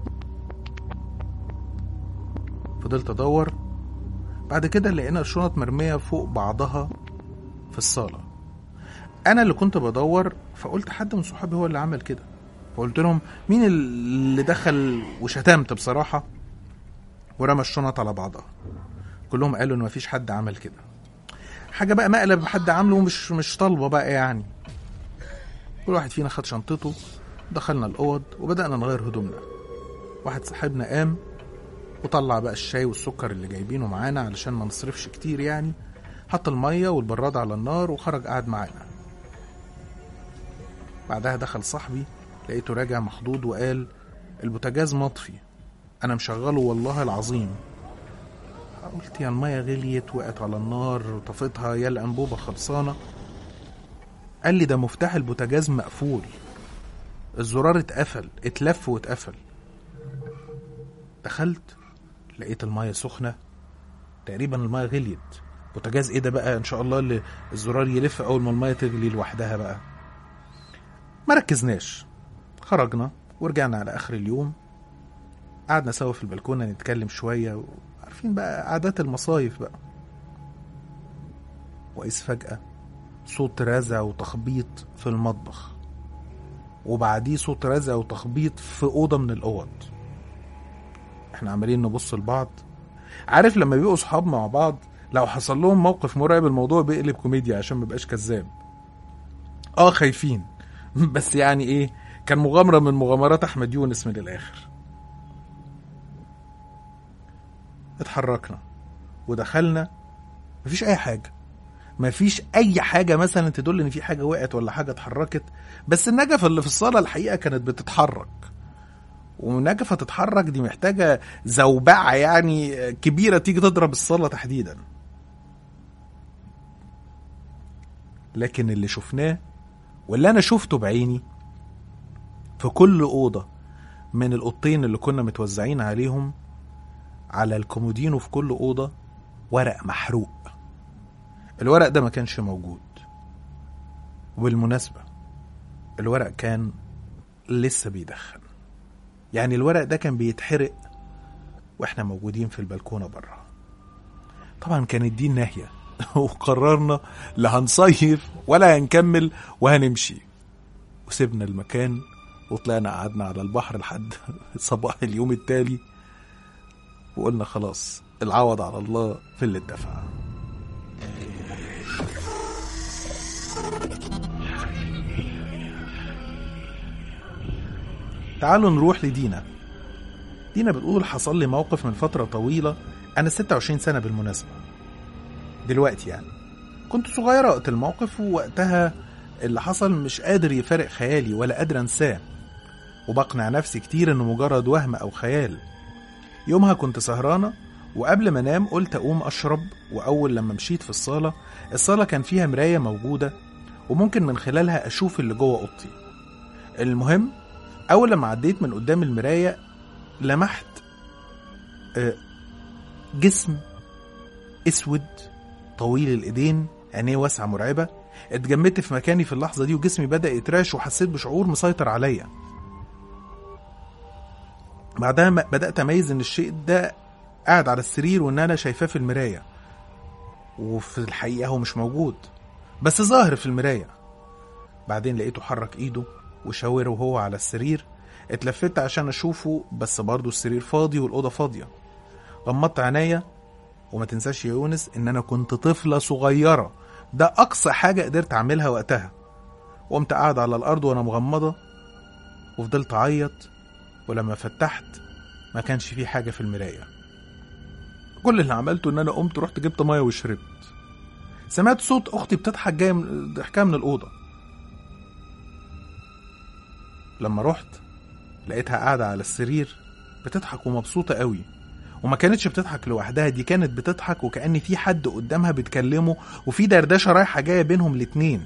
فضلت ادور بعد كده لقينا الشنط مرمية فوق بعضها في الصالة انا اللي كنت بدور فقلت حد من صحابي هو اللي عمل كده فقلت لهم مين اللي دخل وشتمت بصراحة ورمى الشنط على بعضها كلهم قالوا ان مفيش حد عمل كده حاجة بقى مقلب حد عامله مش مش طالبة بقى يعني كل واحد فينا خد شنطته دخلنا الأوض وبدأنا نغير هدومنا واحد صاحبنا قام وطلع بقى الشاي والسكر اللي جايبينه معانا علشان ما نصرفش كتير يعني حط المية والبراد على النار وخرج قعد معانا بعدها دخل صاحبي لقيته راجع مخضوض وقال البوتاجاز مطفي انا مشغله والله العظيم قلت يا المية غليت وقعت على النار طفيتها يا الأنبوبة خلصانة قال لي ده مفتاح البوتاجاز مقفول الزرار اتقفل اتلف واتقفل دخلت لقيت المية سخنة تقريبا المية غليت بوتاجاز ايه ده بقى ان شاء الله اللي الزرار يلف اول ما المية تغلي لوحدها بقى ما ركزناش خرجنا ورجعنا على اخر اليوم قعدنا سوا في البلكونة نتكلم شوية عارفين بقى عادات المصايف بقى وإذ فجأة صوت رزع وتخبيط في المطبخ وبعديه صوت رزع وتخبيط في أوضة من الأوض احنا عمالين نبص لبعض عارف لما بيبقوا صحاب مع بعض لو حصل لهم موقف مرعب الموضوع بيقلب كوميديا عشان مبقاش كذاب اه خايفين بس يعني ايه كان مغامرة من مغامرات أحمد يونس من الآخر اتحركنا ودخلنا مفيش اي حاجه مفيش اي حاجه مثلا تدل ان في حاجه وقعت ولا حاجه اتحركت بس النجفه اللي في الصاله الحقيقه كانت بتتحرك ونجفه تتحرك دي محتاجه زوبعه يعني كبيره تيجي تضرب الصاله تحديدا لكن اللي شفناه واللي انا شفته بعيني في كل اوضه من الاوضتين اللي كنا متوزعين عليهم على الكومودينو في كل أوضة ورق محروق الورق ده ما كانش موجود وبالمناسبة الورق كان لسه بيدخن يعني الورق ده كان بيتحرق واحنا موجودين في البلكونة بره طبعا كانت دي الناهية وقررنا لا هنصيف ولا هنكمل وهنمشي وسيبنا المكان وطلعنا قعدنا على البحر لحد صباح اليوم التالي وقلنا خلاص العوض على الله في اللي اتدفع تعالوا نروح لدينا دينا بتقول حصل لي موقف من فترة طويلة أنا 26 سنة بالمناسبة دلوقتي يعني كنت صغيرة وقت الموقف ووقتها اللي حصل مش قادر يفارق خيالي ولا قادر أنساه وبقنع نفسي كتير إنه مجرد وهم أو خيال يومها كنت سهرانة وقبل ما انام قلت اقوم اشرب واول لما مشيت في الصالة الصالة كان فيها مراية موجودة وممكن من خلالها اشوف اللي جوه اوضتي المهم اول لما عديت من قدام المراية لمحت آه، جسم اسود طويل الايدين عينيه واسعة مرعبة اتجمدت في مكاني في اللحظة دي وجسمي بدأ يتراش وحسيت بشعور مسيطر عليا بعدها م- بدأت أميز إن الشيء ده قاعد على السرير وإن أنا شايفاه في المراية وفي الحقيقة هو مش موجود بس ظاهر في المراية بعدين لقيته حرك إيده وشاور وهو على السرير اتلفت عشان اشوفه بس برضه السرير فاضي والاوضه فاضيه غمضت عينيا وما تنساش يا يونس ان انا كنت طفله صغيره ده اقصى حاجه قدرت اعملها وقتها وقمت قاعد على الارض وانا مغمضه وفضلت اعيط ولما فتحت ما كانش في حاجه في المرايه كل اللي عملته ان انا قمت رحت جبت ميه وشربت سمعت صوت اختي بتضحك جايه من ضحكها من الاوضه لما رحت لقيتها قاعده على السرير بتضحك ومبسوطه قوي وما كانتش بتضحك لوحدها دي كانت بتضحك وكأن في حد قدامها بتكلمه وفي دردشة رايحة جاية بينهم الاتنين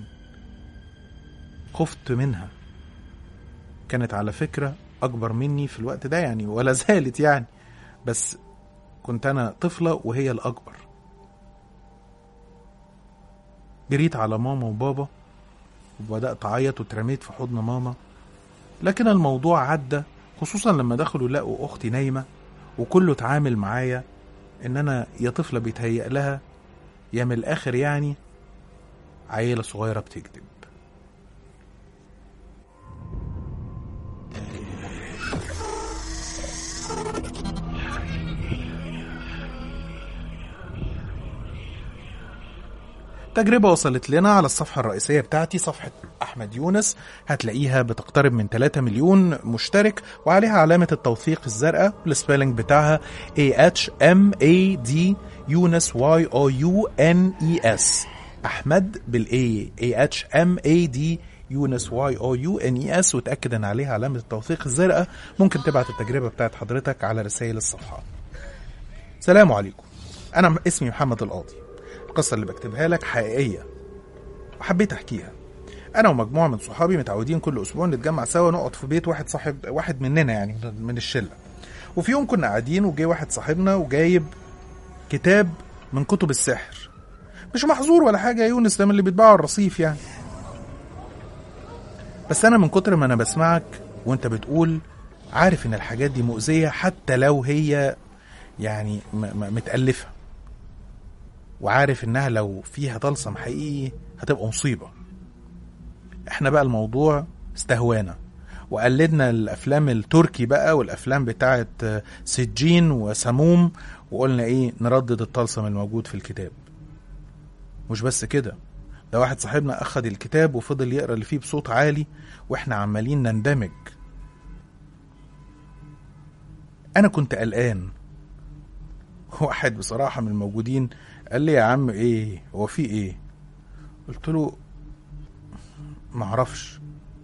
خفت منها كانت على فكرة أكبر مني في الوقت ده يعني ولا زالت يعني بس كنت أنا طفلة وهي الأكبر جريت على ماما وبابا وبدأت أعيط واترميت في حضن ماما لكن الموضوع عدى خصوصا لما دخلوا لقوا أختي نايمة وكله اتعامل معايا إن أنا يا طفلة بيتهيأ لها يا من الآخر يعني عيلة صغيرة بتكذب تجربة وصلت لنا على الصفحة الرئيسية بتاعتي صفحة أحمد يونس هتلاقيها بتقترب من 3 مليون مشترك وعليها علامة التوثيق الزرقاء السبيلنج بتاعها A H M A D يونس Y O U N E S أحمد بالA A H M A D يونس واي او يو ان اي اس وتاكد ان عليها علامه التوثيق الزرقاء ممكن تبعت التجربه بتاعت حضرتك على رسائل الصفحه سلام عليكم انا اسمي محمد القاضي القصة اللي بكتبها لك حقيقية وحبيت أحكيها أنا ومجموعة من صحابي متعودين كل أسبوع نتجمع سوا نقعد في بيت واحد صاحب واحد مننا يعني من الشلة وفي يوم كنا قاعدين وجاي واحد صاحبنا وجايب كتاب من كتب السحر مش محظور ولا حاجة يا يونس ده من اللي بيتباعوا على الرصيف يعني بس أنا من كتر ما أنا بسمعك وأنت بتقول عارف إن الحاجات دي مؤذية حتى لو هي يعني م- م- متألفة وعارف انها لو فيها طلسم حقيقي هتبقى مصيبة احنا بقى الموضوع استهوانا وقلدنا الافلام التركي بقى والافلام بتاعت سجين وسموم وقلنا ايه نردد الطلسم الموجود في الكتاب مش بس كده ده واحد صاحبنا اخد الكتاب وفضل يقرا اللي فيه بصوت عالي واحنا عمالين نندمج انا كنت قلقان واحد بصراحة من الموجودين قال لي يا عم ايه هو في ايه قلت له معرفش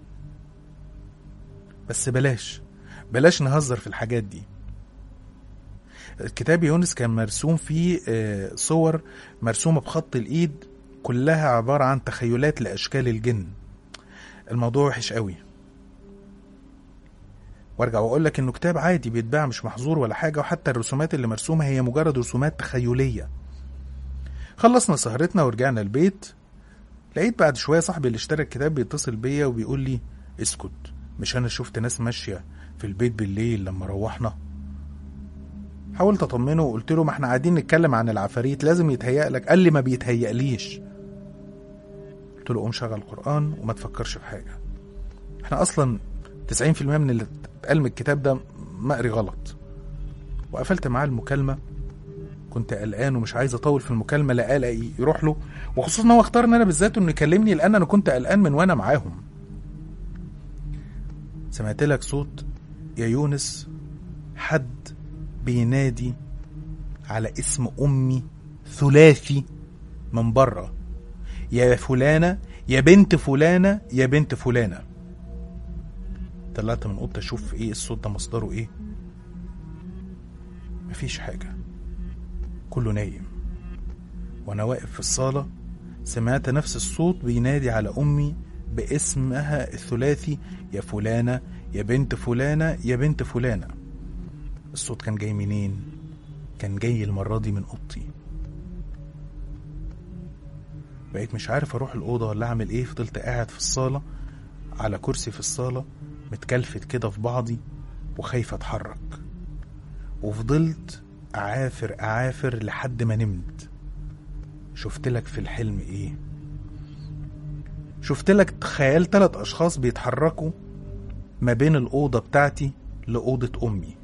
بس بلاش بلاش نهزر في الحاجات دي الكتاب يونس كان مرسوم فيه آه، صور مرسومة بخط الإيد كلها عبارة عن تخيلات لأشكال الجن الموضوع وحش قوي وارجع واقول لك انه كتاب عادي بيتباع مش محظور ولا حاجه وحتى الرسومات اللي مرسومه هي مجرد رسومات تخيليه خلصنا سهرتنا ورجعنا البيت لقيت بعد شويه صاحبي اللي اشترى الكتاب بيتصل بيا وبيقول لي اسكت مش انا شفت ناس ماشيه في البيت بالليل لما روحنا حاولت اطمنه وقلت له ما احنا قاعدين نتكلم عن العفاريت لازم يتهيأ لك قال لي ما بيتهيأليش قلت له قوم شغل قرآن وما تفكرش في حاجة احنا اصلا 90% من اللي اتقال من الكتاب ده مقري غلط وقفلت معاه المكالمة كنت قلقان ومش عايز اطول في المكالمة لا قلقي يروح له وخصوصا ان هو اختار ان انا بالذات انه يكلمني لان انا كنت قلقان من وانا معاهم سمعت لك صوت يا يونس حد بينادي على اسم امي ثلاثي من بره يا فلانة يا بنت فلانة يا بنت فلانة طلعت من اوضتي اشوف ايه الصوت ده مصدره ايه مفيش حاجة كله نايم وانا واقف في الصالة سمعت نفس الصوت بينادي على امي باسمها الثلاثي يا فلانة يا بنت فلانة يا بنت فلانة الصوت كان جاي منين كان جاي المرة دي من اوضتي بقيت مش عارف اروح الاوضه ولا اعمل ايه فضلت قاعد في الصاله على كرسي في الصاله متكلفت كده في بعضي وخايف اتحرك وفضلت اعافر اعافر لحد ما نمت شفت لك في الحلم ايه شفت لك تخيل تلات أشخاص بيتحركوا ما بين الأوضة بتاعتي لأوضة أمي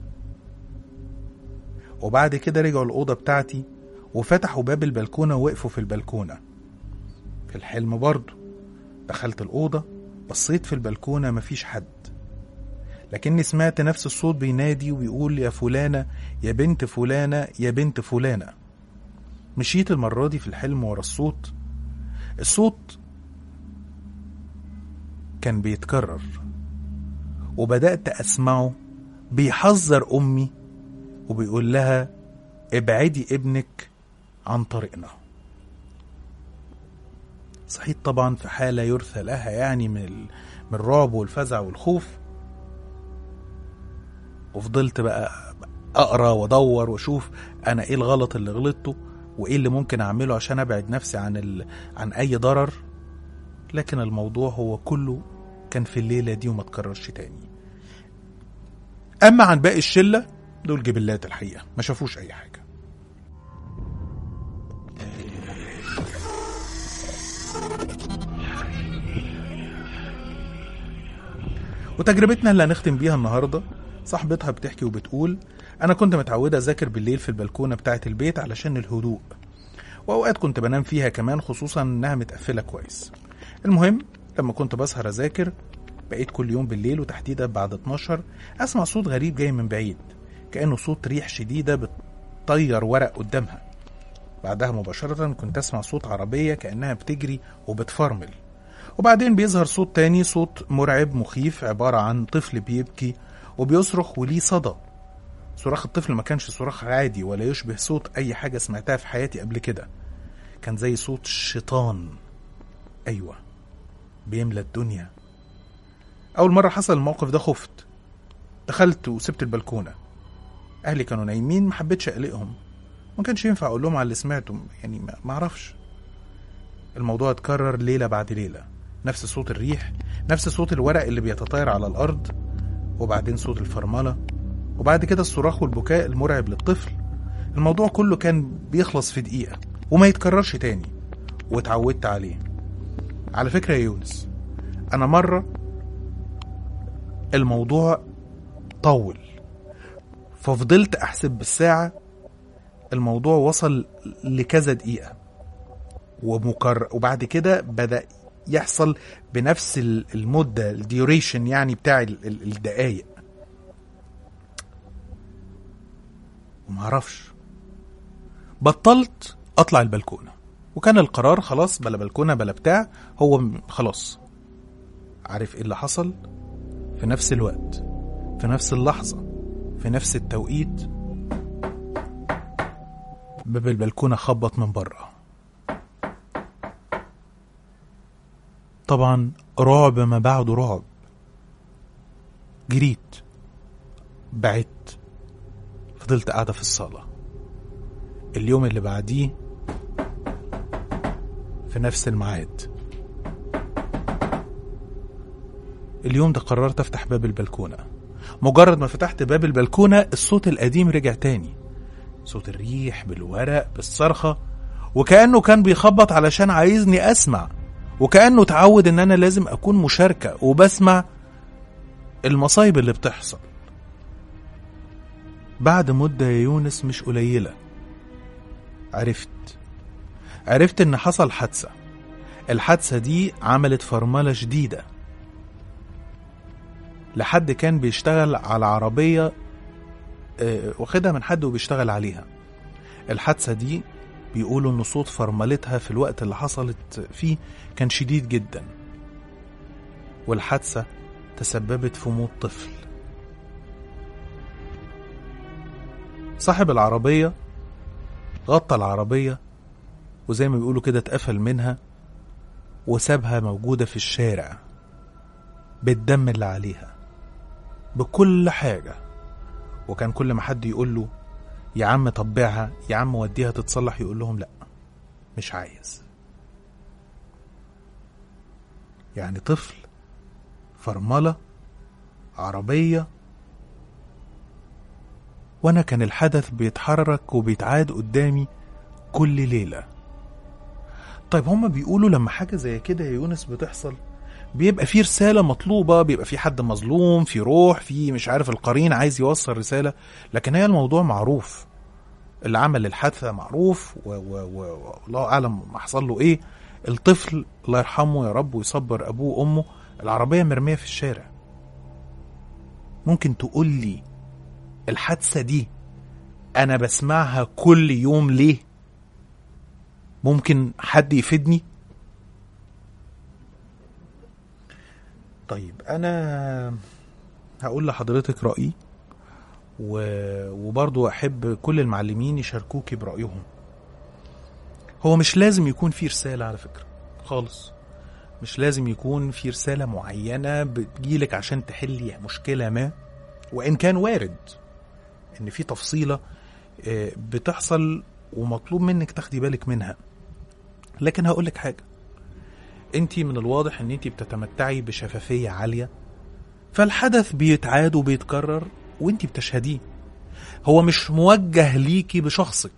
وبعد كده رجعوا الأوضة بتاعتي وفتحوا باب البلكونة ووقفوا في البلكونة في الحلم برضه دخلت الأوضة بصيت في البلكونة مفيش حد لكني سمعت نفس الصوت بينادي ويقول يا فلانة يا بنت فلانة يا بنت فلانة مشيت المرة دي في الحلم ورا الصوت الصوت كان بيتكرر وبدأت أسمعه بيحذر أمي وبيقول لها ابعدي ابنك عن طريقنا صحيت طبعا في حالة يرثى لها يعني من ال... من الرعب والفزع والخوف وفضلت بقى اقرا وادور واشوف انا ايه الغلط اللي غلطته وايه اللي ممكن اعمله عشان ابعد نفسي عن ال... عن اي ضرر لكن الموضوع هو كله كان في الليله دي وما تكررش تاني اما عن باقي الشله دول جبلات الحقيقه ما شافوش اي حاجه وتجربتنا اللي هنختم بيها النهارده صاحبتها بتحكي وبتقول انا كنت متعوده اذاكر بالليل في البلكونه بتاعه البيت علشان الهدوء واوقات كنت بنام فيها كمان خصوصا انها متقفله كويس المهم لما كنت بسهر اذاكر بقيت كل يوم بالليل وتحديدا بعد 12 اسمع صوت غريب جاي من بعيد كانه صوت ريح شديده بتطير ورق قدامها بعدها مباشره كنت اسمع صوت عربيه كانها بتجري وبتفرمل وبعدين بيظهر صوت تاني صوت مرعب مخيف عبارة عن طفل بيبكي وبيصرخ وليه صدى صراخ الطفل ما كانش صراخ عادي ولا يشبه صوت أي حاجة سمعتها في حياتي قبل كده كان زي صوت الشيطان أيوة بيملى الدنيا أول مرة حصل الموقف ده خفت دخلت وسبت البلكونة أهلي كانوا نايمين ما حبيتش أقلقهم ما كانش ينفع أقول لهم على اللي سمعته يعني ما ما أعرفش الموضوع اتكرر ليلة بعد ليلة نفس صوت الريح نفس صوت الورق اللي بيتطاير على الأرض وبعدين صوت الفرملة وبعد كده الصراخ والبكاء المرعب للطفل الموضوع كله كان بيخلص في دقيقة وما يتكررش تاني واتعودت عليه على فكرة يا يونس أنا مرة الموضوع طول ففضلت أحسب بالساعة الموضوع وصل لكذا دقيقة ومكرر وبعد كده بدأ يحصل بنفس ال- المدة الديوريشن يعني بتاع ال- ال- الدقايق ومعرفش بطلت اطلع البلكونة وكان القرار خلاص بلا بلكونة بلا بتاع هو م- خلاص عارف ايه اللي حصل في نفس الوقت في نفس اللحظة في نفس التوقيت باب البلكونة خبط من بره طبعا رعب ما بعده رعب جريت بعدت فضلت قاعدة في الصالة اليوم اللي بعديه في نفس الميعاد اليوم ده قررت افتح باب البلكونة مجرد ما فتحت باب البلكونة الصوت القديم رجع تاني صوت الريح بالورق بالصرخة وكأنه كان بيخبط علشان عايزني أسمع وكأنه اتعود إن أنا لازم أكون مشاركة وبسمع المصايب اللي بتحصل بعد مدة يا يونس مش قليلة عرفت عرفت إن حصل حادثة الحادثة دي عملت فرملة شديدة لحد كان بيشتغل على عربية آه، واخدها من حد وبيشتغل عليها الحادثة دي بيقولوا ان صوت فرملتها في الوقت اللي حصلت فيه كان شديد جدا والحادثة تسببت في موت طفل صاحب العربية غطى العربية وزي ما بيقولوا كده اتقفل منها وسابها موجودة في الشارع بالدم اللي عليها بكل حاجة وكان كل ما حد يقول له يا عم طبعها يا عم وديها تتصلح يقول لهم لا مش عايز يعني طفل فرملة عربية وانا كان الحدث بيتحرك وبيتعاد قدامي كل ليلة طيب هما بيقولوا لما حاجة زي كده يا يونس بتحصل بيبقى في رسالة مطلوبة بيبقى في حد مظلوم في روح في مش عارف القرين عايز يوصل رسالة لكن هي الموضوع معروف اللي عمل الحادثة معروف و- و- و- والله أعلم حصل له إيه الطفل الله يرحمه يا رب ويصبر أبوه وأمه العربية مرمية في الشارع ممكن تقول لي الحادثة دي أنا بسمعها كل يوم ليه ممكن حد يفيدني طيب انا هقول لحضرتك رايي و... وبرضو احب كل المعلمين يشاركوكي برايهم هو مش لازم يكون في رساله على فكره خالص مش لازم يكون في رساله معينه بتجيلك عشان تحلي مشكله ما وان كان وارد ان في تفصيله آه، بتحصل ومطلوب منك تاخدي بالك منها لكن هقول لك حاجه انت من الواضح ان انت بتتمتعي بشفافيه عاليه فالحدث بيتعاد وبيتكرر وانت بتشهديه هو مش موجه ليكي بشخصك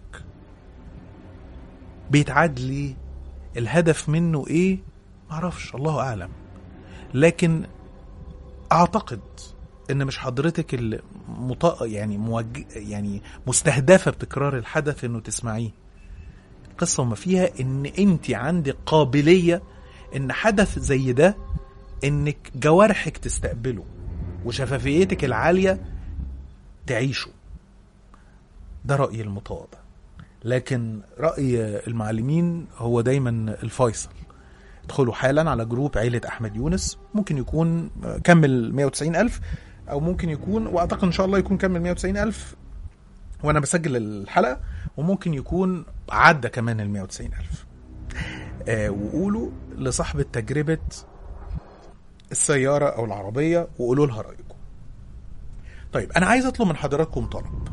بيتعاد ليه الهدف منه ايه معرفش الله اعلم لكن اعتقد ان مش حضرتك اللي مط... يعني موج... يعني مستهدفه بتكرار الحدث انه تسمعيه القصه وما فيها ان انت عندك قابليه ان حدث زي ده انك جوارحك تستقبله وشفافيتك العاليه تعيشه ده رايي المتواضع لكن راي المعلمين هو دايما الفيصل ادخلوا حالا على جروب عيلة أحمد يونس ممكن يكون كمل 190 ألف أو ممكن يكون وأعتقد إن شاء الله يكون كمل 190 ألف وأنا بسجل الحلقة وممكن يكون عدى كمان ال 190 ألف آه وقولوا لصاحبة تجربة السيارة أو العربية وقولوا لها رأيكم طيب أنا عايز أطلب من حضراتكم طلب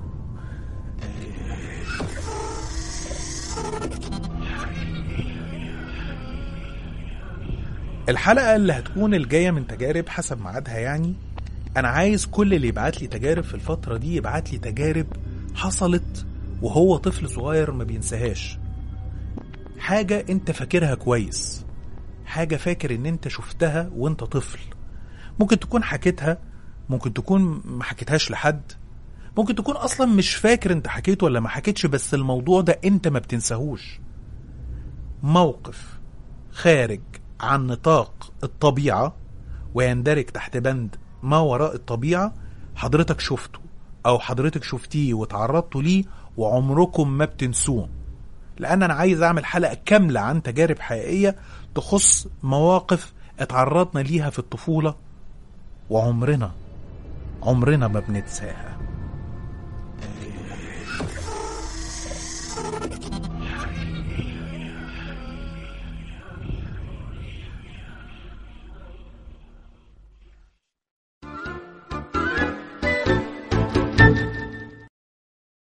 الحلقة اللي هتكون الجاية من تجارب حسب ميعادها يعني أنا عايز كل اللي يبعت لي تجارب في الفترة دي يبعت لي تجارب حصلت وهو طفل صغير ما بينساهاش حاجة أنت فاكرها كويس حاجة فاكر إن أنت شفتها وأنت طفل ممكن تكون حكيتها ممكن تكون ما حكيتهاش لحد ممكن تكون أصلا مش فاكر أنت حكيته ولا ما حكيتش بس الموضوع ده أنت ما بتنساهوش موقف خارج عن نطاق الطبيعة ويندرج تحت بند ما وراء الطبيعة حضرتك شفته أو حضرتك شفتيه وتعرضتوا ليه وعمركم ما بتنسوه لأن أنا عايز أعمل حلقة كاملة عن تجارب حقيقية تخص مواقف اتعرضنا ليها في الطفولة وعمرنا عمرنا ما بننساها